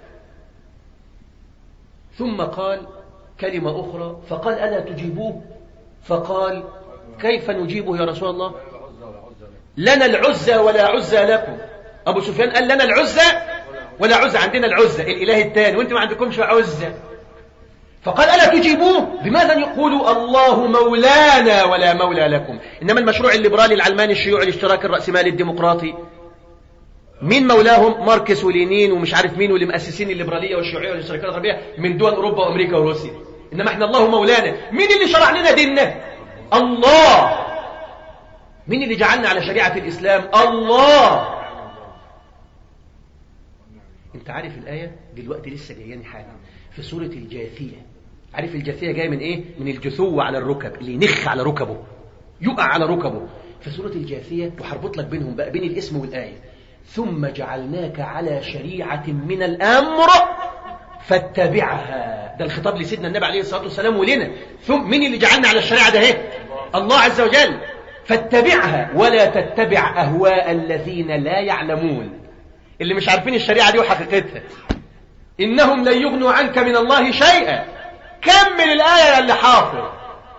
ثم قال كلمة أخرى فقال ألا تجيبوه فقال كيف نجيبه يا رسول الله لنا العزى ولا عزى لكم أبو سفيان قال لنا العزى ولا عزى عندنا العزى الإله الثاني وانتم ما عندكمش عزى فقال ألا تجيبوه بماذا يقولوا الله مولانا ولا مولى لكم إنما المشروع الليبرالي العلماني الشيوعي الاشتراكي الرأسمالي الديمقراطي مين مولاهم ماركس ولينين ومش عارف مين واللي مؤسسين الليبرالية والشيوعية والاشتراكية الغربية من دول أوروبا وأمريكا وروسيا إنما إحنا الله مولانا مين اللي شرع لنا ديننا الله مين اللي جعلنا على شريعة الإسلام الله انت عارف الآية دلوقتي لسه جاياني حالا في سورة الجاثية عارف الجاثية جاية من ايه من الجثو على الركب اللي ينخ على ركبه يقع على ركبه في سورة الجاثية وحربط لك بينهم بقى بين الاسم والآية ثم جعلناك على شريعة من الأمر فاتبعها ده الخطاب لسيدنا النبي عليه الصلاة والسلام ولنا ثم مين اللي جعلنا على الشريعة ده ايه الله عز وجل فاتبعها ولا تتبع أهواء الذين لا يعلمون اللي مش عارفين الشريعة دي وحقيقتها إنهم لن يغنوا عنك من الله شيئا كمل الآية اللي حافظ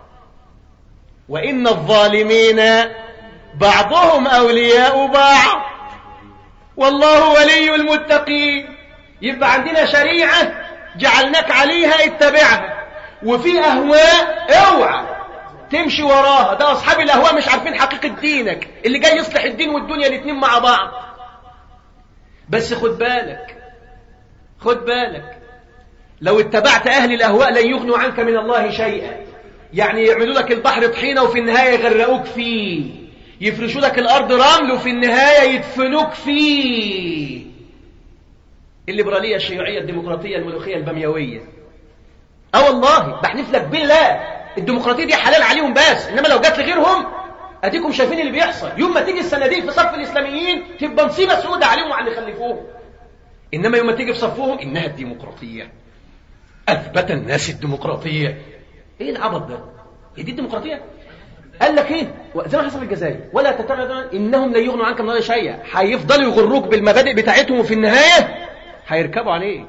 وإن الظالمين بعضهم أولياء بعض والله ولي المتقين يبقى عندنا شريعة جعلناك عليها اتبعها وفي أهواء اوعى تمشي وراها ده أصحاب الأهواء مش عارفين حقيقة دينك اللي جاي يصلح الدين والدنيا الاتنين مع بعض بس خد بالك خد بالك لو اتبعت أهل الأهواء لن يغنوا عنك من الله شيئا يعني يعملوا لك البحر طحينة وفي النهاية يغرقوك فيه يفرشوا لك الأرض رمل وفي النهاية يدفنوك فيه الليبرالية الشيوعية الديمقراطية الملوخية البميوية اه والله بحلف لك بالله الديمقراطية دي حلال عليهم بس إنما لو جات لغيرهم أديكم شايفين اللي بيحصل يوم ما تيجي الصناديق في صف الإسلاميين تبقى مصيبة سودة عليهم وعلى اللي خلفوهم إنما يوم ما تيجي في صفهم إنها الديمقراطية أثبت الناس الديمقراطية إيه العبط ده؟ هي دي الديمقراطية؟ قال لك ايه زي ما حصل في الجزائر ولا تتبع انهم لن يغنوا عنك من الله شيئا هيفضلوا يغروك بالمبادئ بتاعتهم وفي النهايه هيركبوا عليك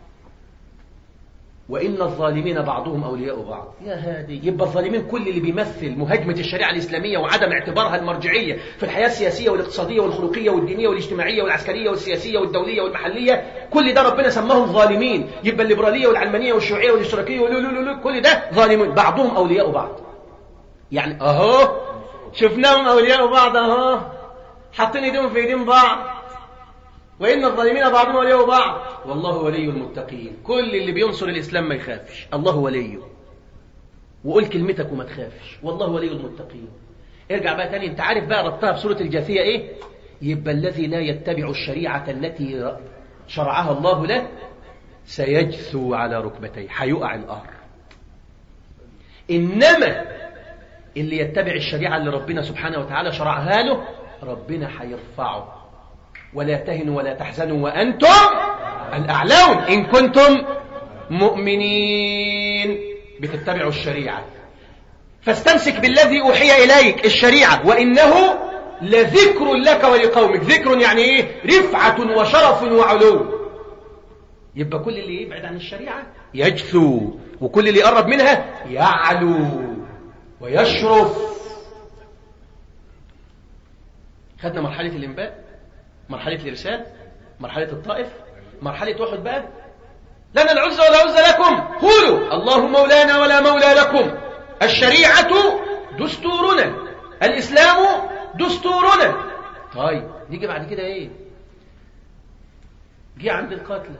وان الظالمين بعضهم اولياء بعض يا هادي يبقى الظالمين كل اللي بيمثل مهاجمه الشريعه الاسلاميه وعدم اعتبارها المرجعيه في الحياه السياسيه والاقتصاديه والخلقيه والدينيه والاجتماعيه والعسكريه والسياسيه والدوليه والمحليه كل ده ربنا سماهم ظالمين يبقى الليبراليه والعلمانيه والشيوعيه والاشتراكيه كل ده ظالمون بعضهم اولياء بعض يعني اهو شفناهم اولياء بعض اهو حاطين ايديهم في ايدين بعض وان الظالمين بعضهم اولياء بعض والله ولي المتقين كل اللي بينصر الاسلام ما يخافش الله وليه وقول كلمتك وما تخافش والله ولي المتقين ارجع بقى تاني انت عارف بقى ربطها في سوره الجاثيه ايه يبقى الذي لا يتبع الشريعه التي شرعها الله له سيجثو على ركبتيه هيقع الارض انما اللي يتبع الشريعة اللي ربنا سبحانه وتعالى شرعها له ربنا هيرفعه ولا تهنوا ولا تحزنوا وأنتم الأعلون إن كنتم مؤمنين بتتبعوا الشريعة فاستمسك بالذي أوحي إليك الشريعة وإنه لذكر لك ولقومك ذكر يعني إيه رفعة وشرف وعلو يبقى كل اللي يبعد عن الشريعة يجثو وكل اللي يقرب منها يعلو ويشرف خدنا مرحلة الإنباء مرحلة الإرسال مرحلة الطائف مرحلة أحد بقى لنا العزة ولا عزة لكم قولوا الله مولانا ولا مولى لكم الشريعة دستورنا الإسلام دستورنا طيب نيجي بعد كده ايه جه عند القتلى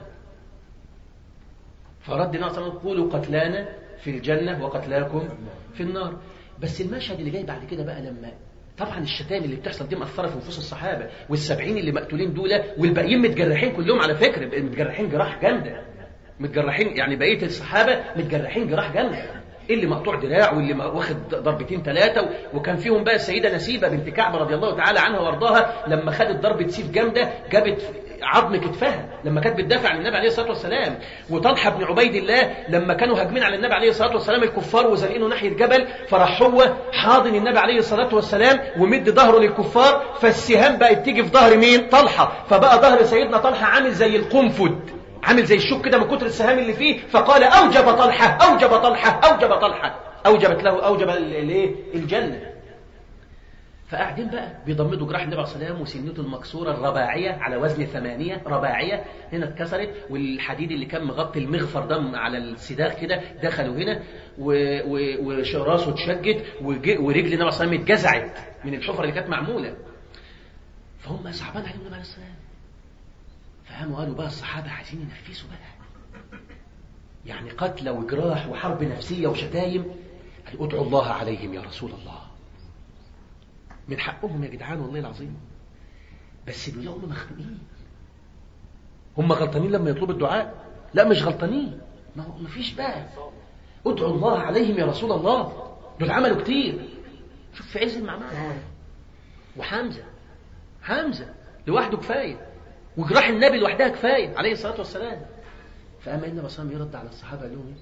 فرد النبي صلى قولوا قتلانا في الجنة وقتلاكم في النار بس المشهد اللي جاي بعد كده بقى لما طبعا الشتائم اللي بتحصل دي مأثرة في نفوس الصحابة والسبعين اللي مقتولين دول والباقيين متجرحين كلهم على فكرة متجرحين جراح جامدة متجرحين يعني بقية الصحابة متجرحين جراح جامدة اللي مقطوع دراع واللي واخد ضربتين ثلاثة وكان فيهم بقى السيدة نسيبة بنت كعب رضي الله تعالى عنها وارضاها لما خدت ضربة سيف جامدة جابت عظم كتفها لما كانت بتدافع عن النبي عليه الصلاة والسلام وطلحة بن عبيد الله لما كانوا هاجمين على النبي عليه الصلاة والسلام الكفار وزارقينه ناحية جبل فراح هو حاضن النبي عليه الصلاة والسلام ومد ظهره للكفار فالسهام بقت تيجي في ظهر مين طلحة فبقى ظهر سيدنا طلحة عامل زي القنفذ عامل زي الشوك كده من كتر السهام اللي فيه فقال أوجب طلحة أوجب طلحة أوجب طلحة أوجبت له أوجب الايه الجنة فقاعدين بقى بيضمدوا جراح النبي عليه الصلاه والسلام وسنته المكسوره الرباعيه على وزن ثمانيه رباعيه هنا اتكسرت والحديد اللي كان مغطي المغفر ده على السداخ كده دخلوا هنا وراسه اتشجت ورجل النبي عليه الصلاه والسلام اتجزعت من الحفره اللي كانت معموله فهم صعبان عليهم النبي عليه الصلاه والسلام فقاموا قالوا بقى الصحابه عايزين ينفذوا بقى يعني قتل وجراح وحرب نفسيه وشتايم قال ادعوا الله عليهم يا رسول الله من حقهم يا جدعان والله العظيم بس بيلاقوا مخنوقين هم غلطانين لما يطلبوا الدعاء لا مش غلطانين ما هو مفيش بقى ادعوا الله عليهم يا رسول الله دول عملوا كتير شوف في عز المعمعة وحمزة حمزة لوحده كفاية وجراح النبي لوحدها كفاية عليه الصلاة والسلام فأما إن الرسول يرد على الصحابة لهم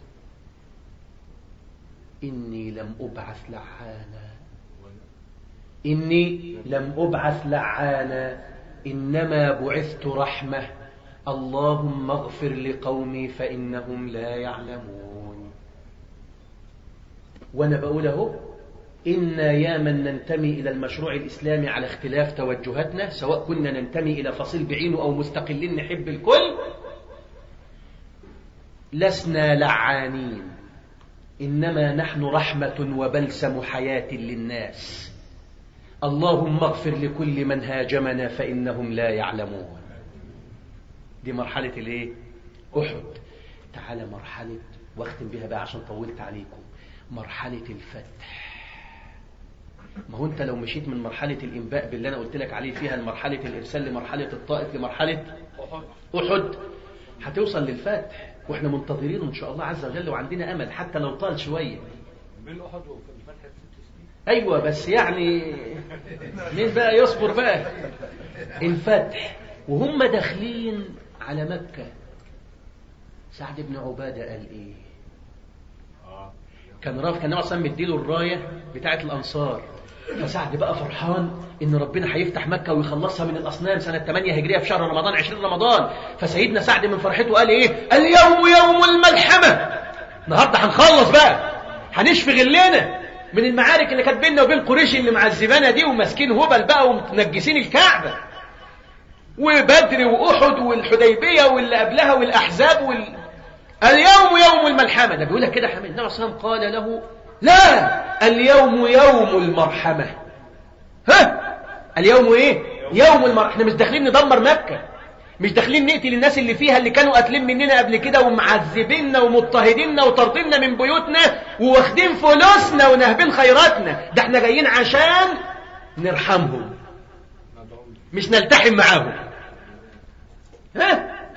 إني لم أبعث لعانا إني لم أبعث لعانا إنما بعثت رحمة اللهم اغفر لقومي فإنهم لا يعلمون وأنا بقول أهو إنا يا من ننتمي إلى المشروع الإسلامي على اختلاف توجهاتنا سواء كنا ننتمي إلى فصيل بعينه أو مستقلين نحب الكل لسنا لعانين إنما نحن رحمة وبلسم حياة للناس اللهم اغفر لكل من هاجمنا فإنهم لا يعلمون دي مرحلة الايه أحد تعالى مرحلة واختم بها بقى عشان طولت عليكم مرحلة الفتح ما هو انت لو مشيت من مرحلة الإنباء باللي أنا قلت لك عليه فيها لمرحلة الإرسال لمرحلة الطائف لمرحلة أحد هتوصل للفتح واحنا منتظرين ان شاء الله عز وجل وعندنا امل حتى لو طال شويه بين احد والفتح ست سنين ايوه بس يعني مين بقى يصبر بقى الفتح وهم داخلين على مكه سعد بن عباده قال ايه كان راف كان اصلا مديله الرايه بتاعه الانصار فسعد بقى فرحان ان ربنا هيفتح مكة ويخلصها من الأصنام سنة 8 هجرية في شهر رمضان 20 رمضان فسيدنا سعد من فرحته قال ايه اليوم يوم الملحمة النهاردة هنخلص بقى هنشفي غلنا من المعارك اللي كانت بيننا وبين قريش اللي معذبانا دي وماسكين هبل بقى ومنجسين الكعبة وبدر وأحد والحديبية واللي قبلها والأحزاب وال... اليوم يوم الملحمة ده بيقول لك كده حمد النبي صلى الله عليه وسلم قال له لا اليوم يوم المرحمة ها اليوم ايه يوم المرحمة احنا مش داخلين ندمر مكة مش داخلين نقتل الناس اللي فيها اللي كانوا قاتلين مننا قبل كده ومعذبيننا ومضطهديننا وطردنا من بيوتنا وواخدين فلوسنا ونهبين خيراتنا ده احنا جايين عشان نرحمهم مش نلتحم معاهم ها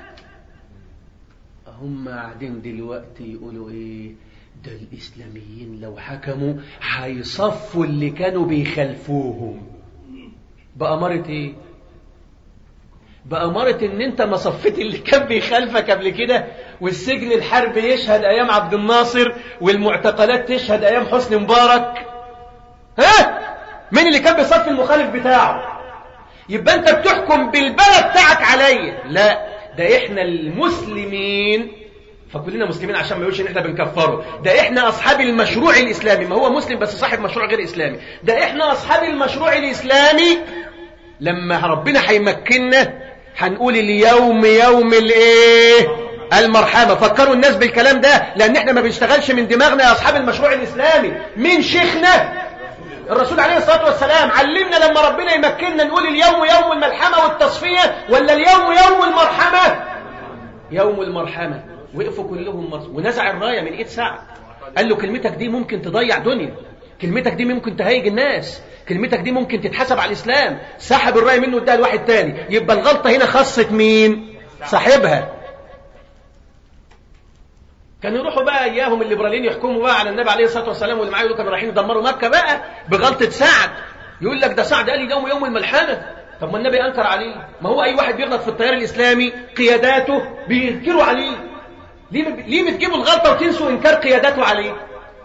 هم قاعدين دلوقتي يقولوا ايه ده الإسلاميين لو حكموا هيصفوا اللي كانوا بيخلفوهم بأمارة إيه؟ بأمارة إن أنت ما صفيت اللي كان بيخالفك قبل كده والسجن الحربي يشهد أيام عبد الناصر والمعتقلات تشهد أيام حسني مبارك ها مين اللي كان بيصفي المخالف بتاعه يبقى انت بتحكم بالبلد بتاعك عليا لا ده احنا المسلمين فكلنا مسلمين عشان ما يقولش ان احنا بنكفره ده احنا اصحاب المشروع الاسلامي ما هو مسلم بس صاحب مشروع غير اسلامي ده احنا اصحاب المشروع الاسلامي لما ربنا هيمكننا هنقول اليوم يوم الايه المرحمة فكروا الناس بالكلام ده لان احنا ما بنشتغلش من دماغنا يا اصحاب المشروع الاسلامي مين شيخنا الرسول عليه الصلاة والسلام علمنا لما ربنا يمكننا نقول اليوم يوم الملحمة والتصفية ولا اليوم يوم المرحمة يوم المرحمة وقفوا كلهم مرس ونزع الراية من ايد سعد قال له كلمتك دي ممكن تضيع دنيا كلمتك دي ممكن تهيج الناس كلمتك دي ممكن تتحسب على الإسلام سحب الراية منه اداها لواحد تاني يبقى الغلطة هنا خاصة مين صاحبها كانوا يروحوا بقى اياهم الليبراليين يحكموا بقى على النبي عليه الصلاه والسلام واللي معاه يقولوا كانوا رايحين يدمروا مكه بقى بغلطه سعد يقول لك ده سعد قال لي يوم يوم الملحمه طب ما النبي انكر عليه ما هو اي واحد بيغلط في التيار الاسلامي قياداته بينكروا عليه ليه ليه بتجيبوا الغلطه وتنسوا انكار قياداته عليه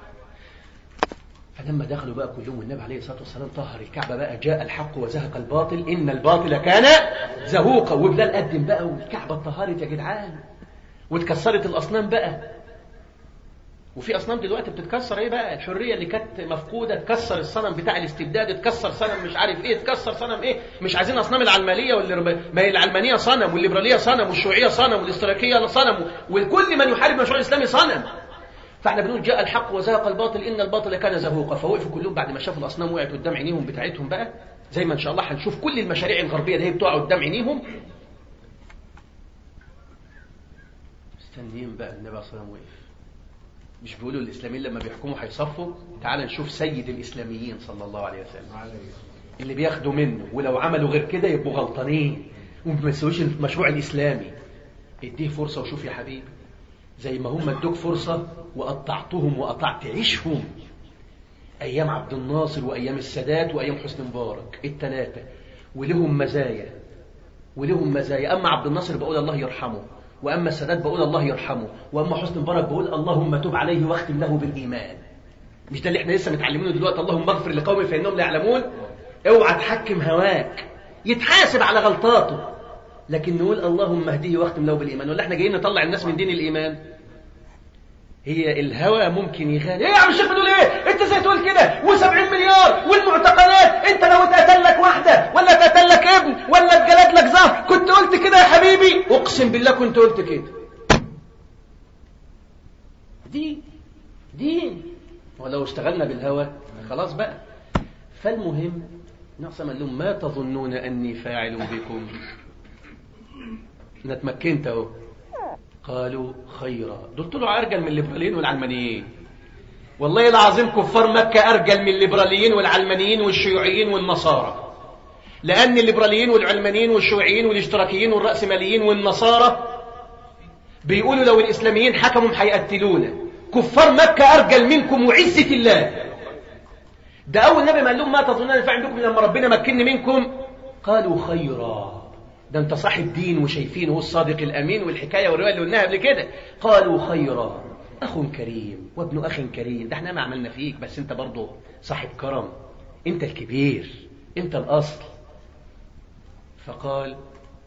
فلما دخلوا بقى كلهم والنبي عليه الصلاه والسلام طهر الكعبه بقى جاء الحق وزهق الباطل ان الباطل كان زهوقا وبلال قدم بقى والكعبه اتطهرت يا جدعان واتكسرت الاصنام بقى وفي اصنام دلوقتي بتتكسر ايه بقى الحريه اللي كانت مفقوده تكسر الصنم بتاع الاستبداد اتكسر صنم مش عارف ايه اتكسر صنم ايه مش عايزين اصنام العلمانيه ما هي العلمانيه صنم والليبراليه صنم والشيوعيه صنم والاشتراكيه صنم وكل من يحارب المشروع الاسلامي صنم فاحنا بنقول جاء الحق وزهق الباطل ان الباطل كان زهوقا فوقفوا كلهم بعد ما شافوا الاصنام وقعت قدام عينيهم بتاعتهم بقى زي ما ان شاء الله هنشوف كل المشاريع الغربيه دي بتقع قدام عينيهم مستنيين بقى النبي صلى الله عليه وسلم وقف مش بيقولوا الإسلاميين لما بيحكموا هيصفوا تعال نشوف سيد الإسلاميين صلى الله عليه وسلم اللي بياخدوا منه ولو عملوا غير كده يبقوا غلطانين وما بيمسوش المشروع الإسلامي اديه فرصة وشوف يا حبيبي زي ما هم ادوك فرصة وقطعتهم وقطعت عيشهم أيام عبد الناصر وأيام السادات وأيام حسني مبارك الثلاثة ولهم مزايا ولهم مزايا أما عبد الناصر بقول الله يرحمه وأما السادات بقول الله يرحمه وأما حسن مبارك بقول اللهم تب عليه واختم له بالإيمان مش ده اللي احنا لسه متعلمينه دلوقتي اللهم اغفر لقومي فإنهم لا يعلمون اوعى تحكم هواك يتحاسب على غلطاته لكن نقول اللهم اهديه واختم له بالإيمان ولا احنا جايين نطلع الناس من دين الإيمان هي الهوى ممكن يغالي ايه يا عم الشيخ بتقول ايه انت ازاي تقول كده و70 مليار والمعتقلات انت لو اتقتل لك واحده ولا اتقتل لك ابن ولا اتجلد لك ظهر كنت قلت كده يا حبيبي اقسم بالله كنت قلت كده دين دين ولو اشتغلنا بالهوى خلاص بقى فالمهم نعصم قال لهم ما تظنون اني فاعل بكم انا اتمكنت اهو قالوا خيرا دول طلعوا أرجل من الليبراليين والعلمانيين والله العظيم كفار مكة أرجل من الليبراليين والعلمانيين والشيوعيين والنصارى لأن الليبراليين والعلمانيين والشيوعيين والاشتراكيين والرأسماليين والنصارى بيقولوا لو الإسلاميين حكموا هيقتلونا كفار مكة أرجل منكم وعزة الله ده أول نبي ما قال لهم ما تظنون أن فعل بكم لما ربنا مكنني منكم قالوا خيرا ده انت صاحب دين وشايفين هو الصادق الامين والحكايه والروايه اللي قلناها قبل كده قالوا خيرا اخ كريم وابن اخ كريم ده احنا ما عملنا فيك بس انت برضه صاحب كرم انت الكبير انت الاصل فقال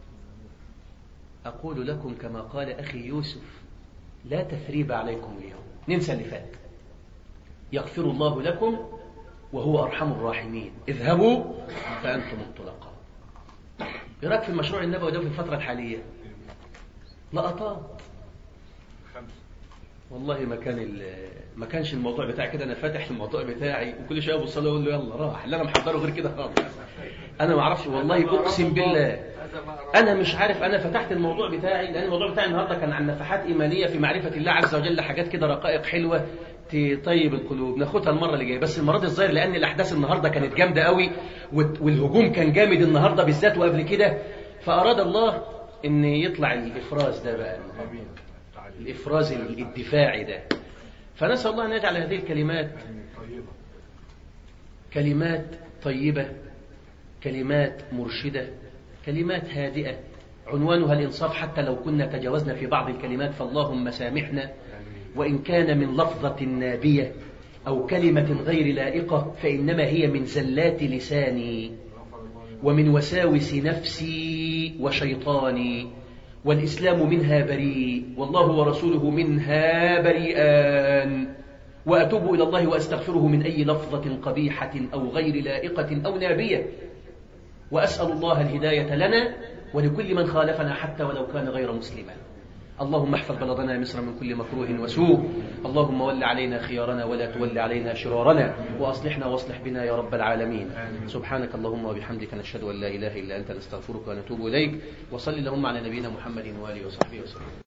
اقول لكم كما قال اخي يوسف لا تثريب عليكم اليوم ننسى اللي فات يغفر الله لكم وهو ارحم الراحمين اذهبوا فانتم الطلقاء ايه رايك في المشروع النبوي ده في الفتره الحاليه لقطات والله ما كان ما كانش الموضوع بتاعي كده انا فاتح الموضوع بتاعي وكل شويه ابص له اقول له يلا راح اللي انا محضره غير كده خالص انا ما اعرفش والله اقسم بالله انا مش عارف انا فتحت الموضوع بتاعي لان الموضوع بتاعي النهارده كان عن نفحات ايمانيه في معرفه الله عز وجل حاجات كده رقائق حلوه تطيب القلوب ناخدها المره اللي جايه بس المره دي الظاهر لان الاحداث النهارده كانت جامده قوي والهجوم كان جامد النهارده بالذات وقبل كده فاراد الله ان يطلع الافراز ده بقى الافراز الدفاعي ده فنسال الله ان يجعل هذه الكلمات كلمات طيبه كلمات مرشده كلمات هادئه عنوانها الإنصاف حتى لو كنا تجاوزنا في بعض الكلمات فاللهم سامحنا وإن كان من لفظة نابية أو كلمة غير لائقة فإنما هي من زلات لساني ومن وساوس نفسي وشيطاني والإسلام منها بريء والله ورسوله منها بريئان وأتوب إلى الله وأستغفره من أي لفظة قبيحة أو غير لائقة أو نابية وأسأل الله الهداية لنا ولكل من خالفنا حتى ولو كان غير مسلما اللهم احفظ بلدنا مصر من كل مكروه وسوء اللهم ول علينا خيارنا ولا تول علينا شرارنا وأصلحنا واصلح بنا يا رب العالمين سبحانك اللهم وبحمدك نشهد أن لا إله إلا أنت نستغفرك ونتوب إليك وصل اللهم على نبينا محمد وآله وصحبه وسلم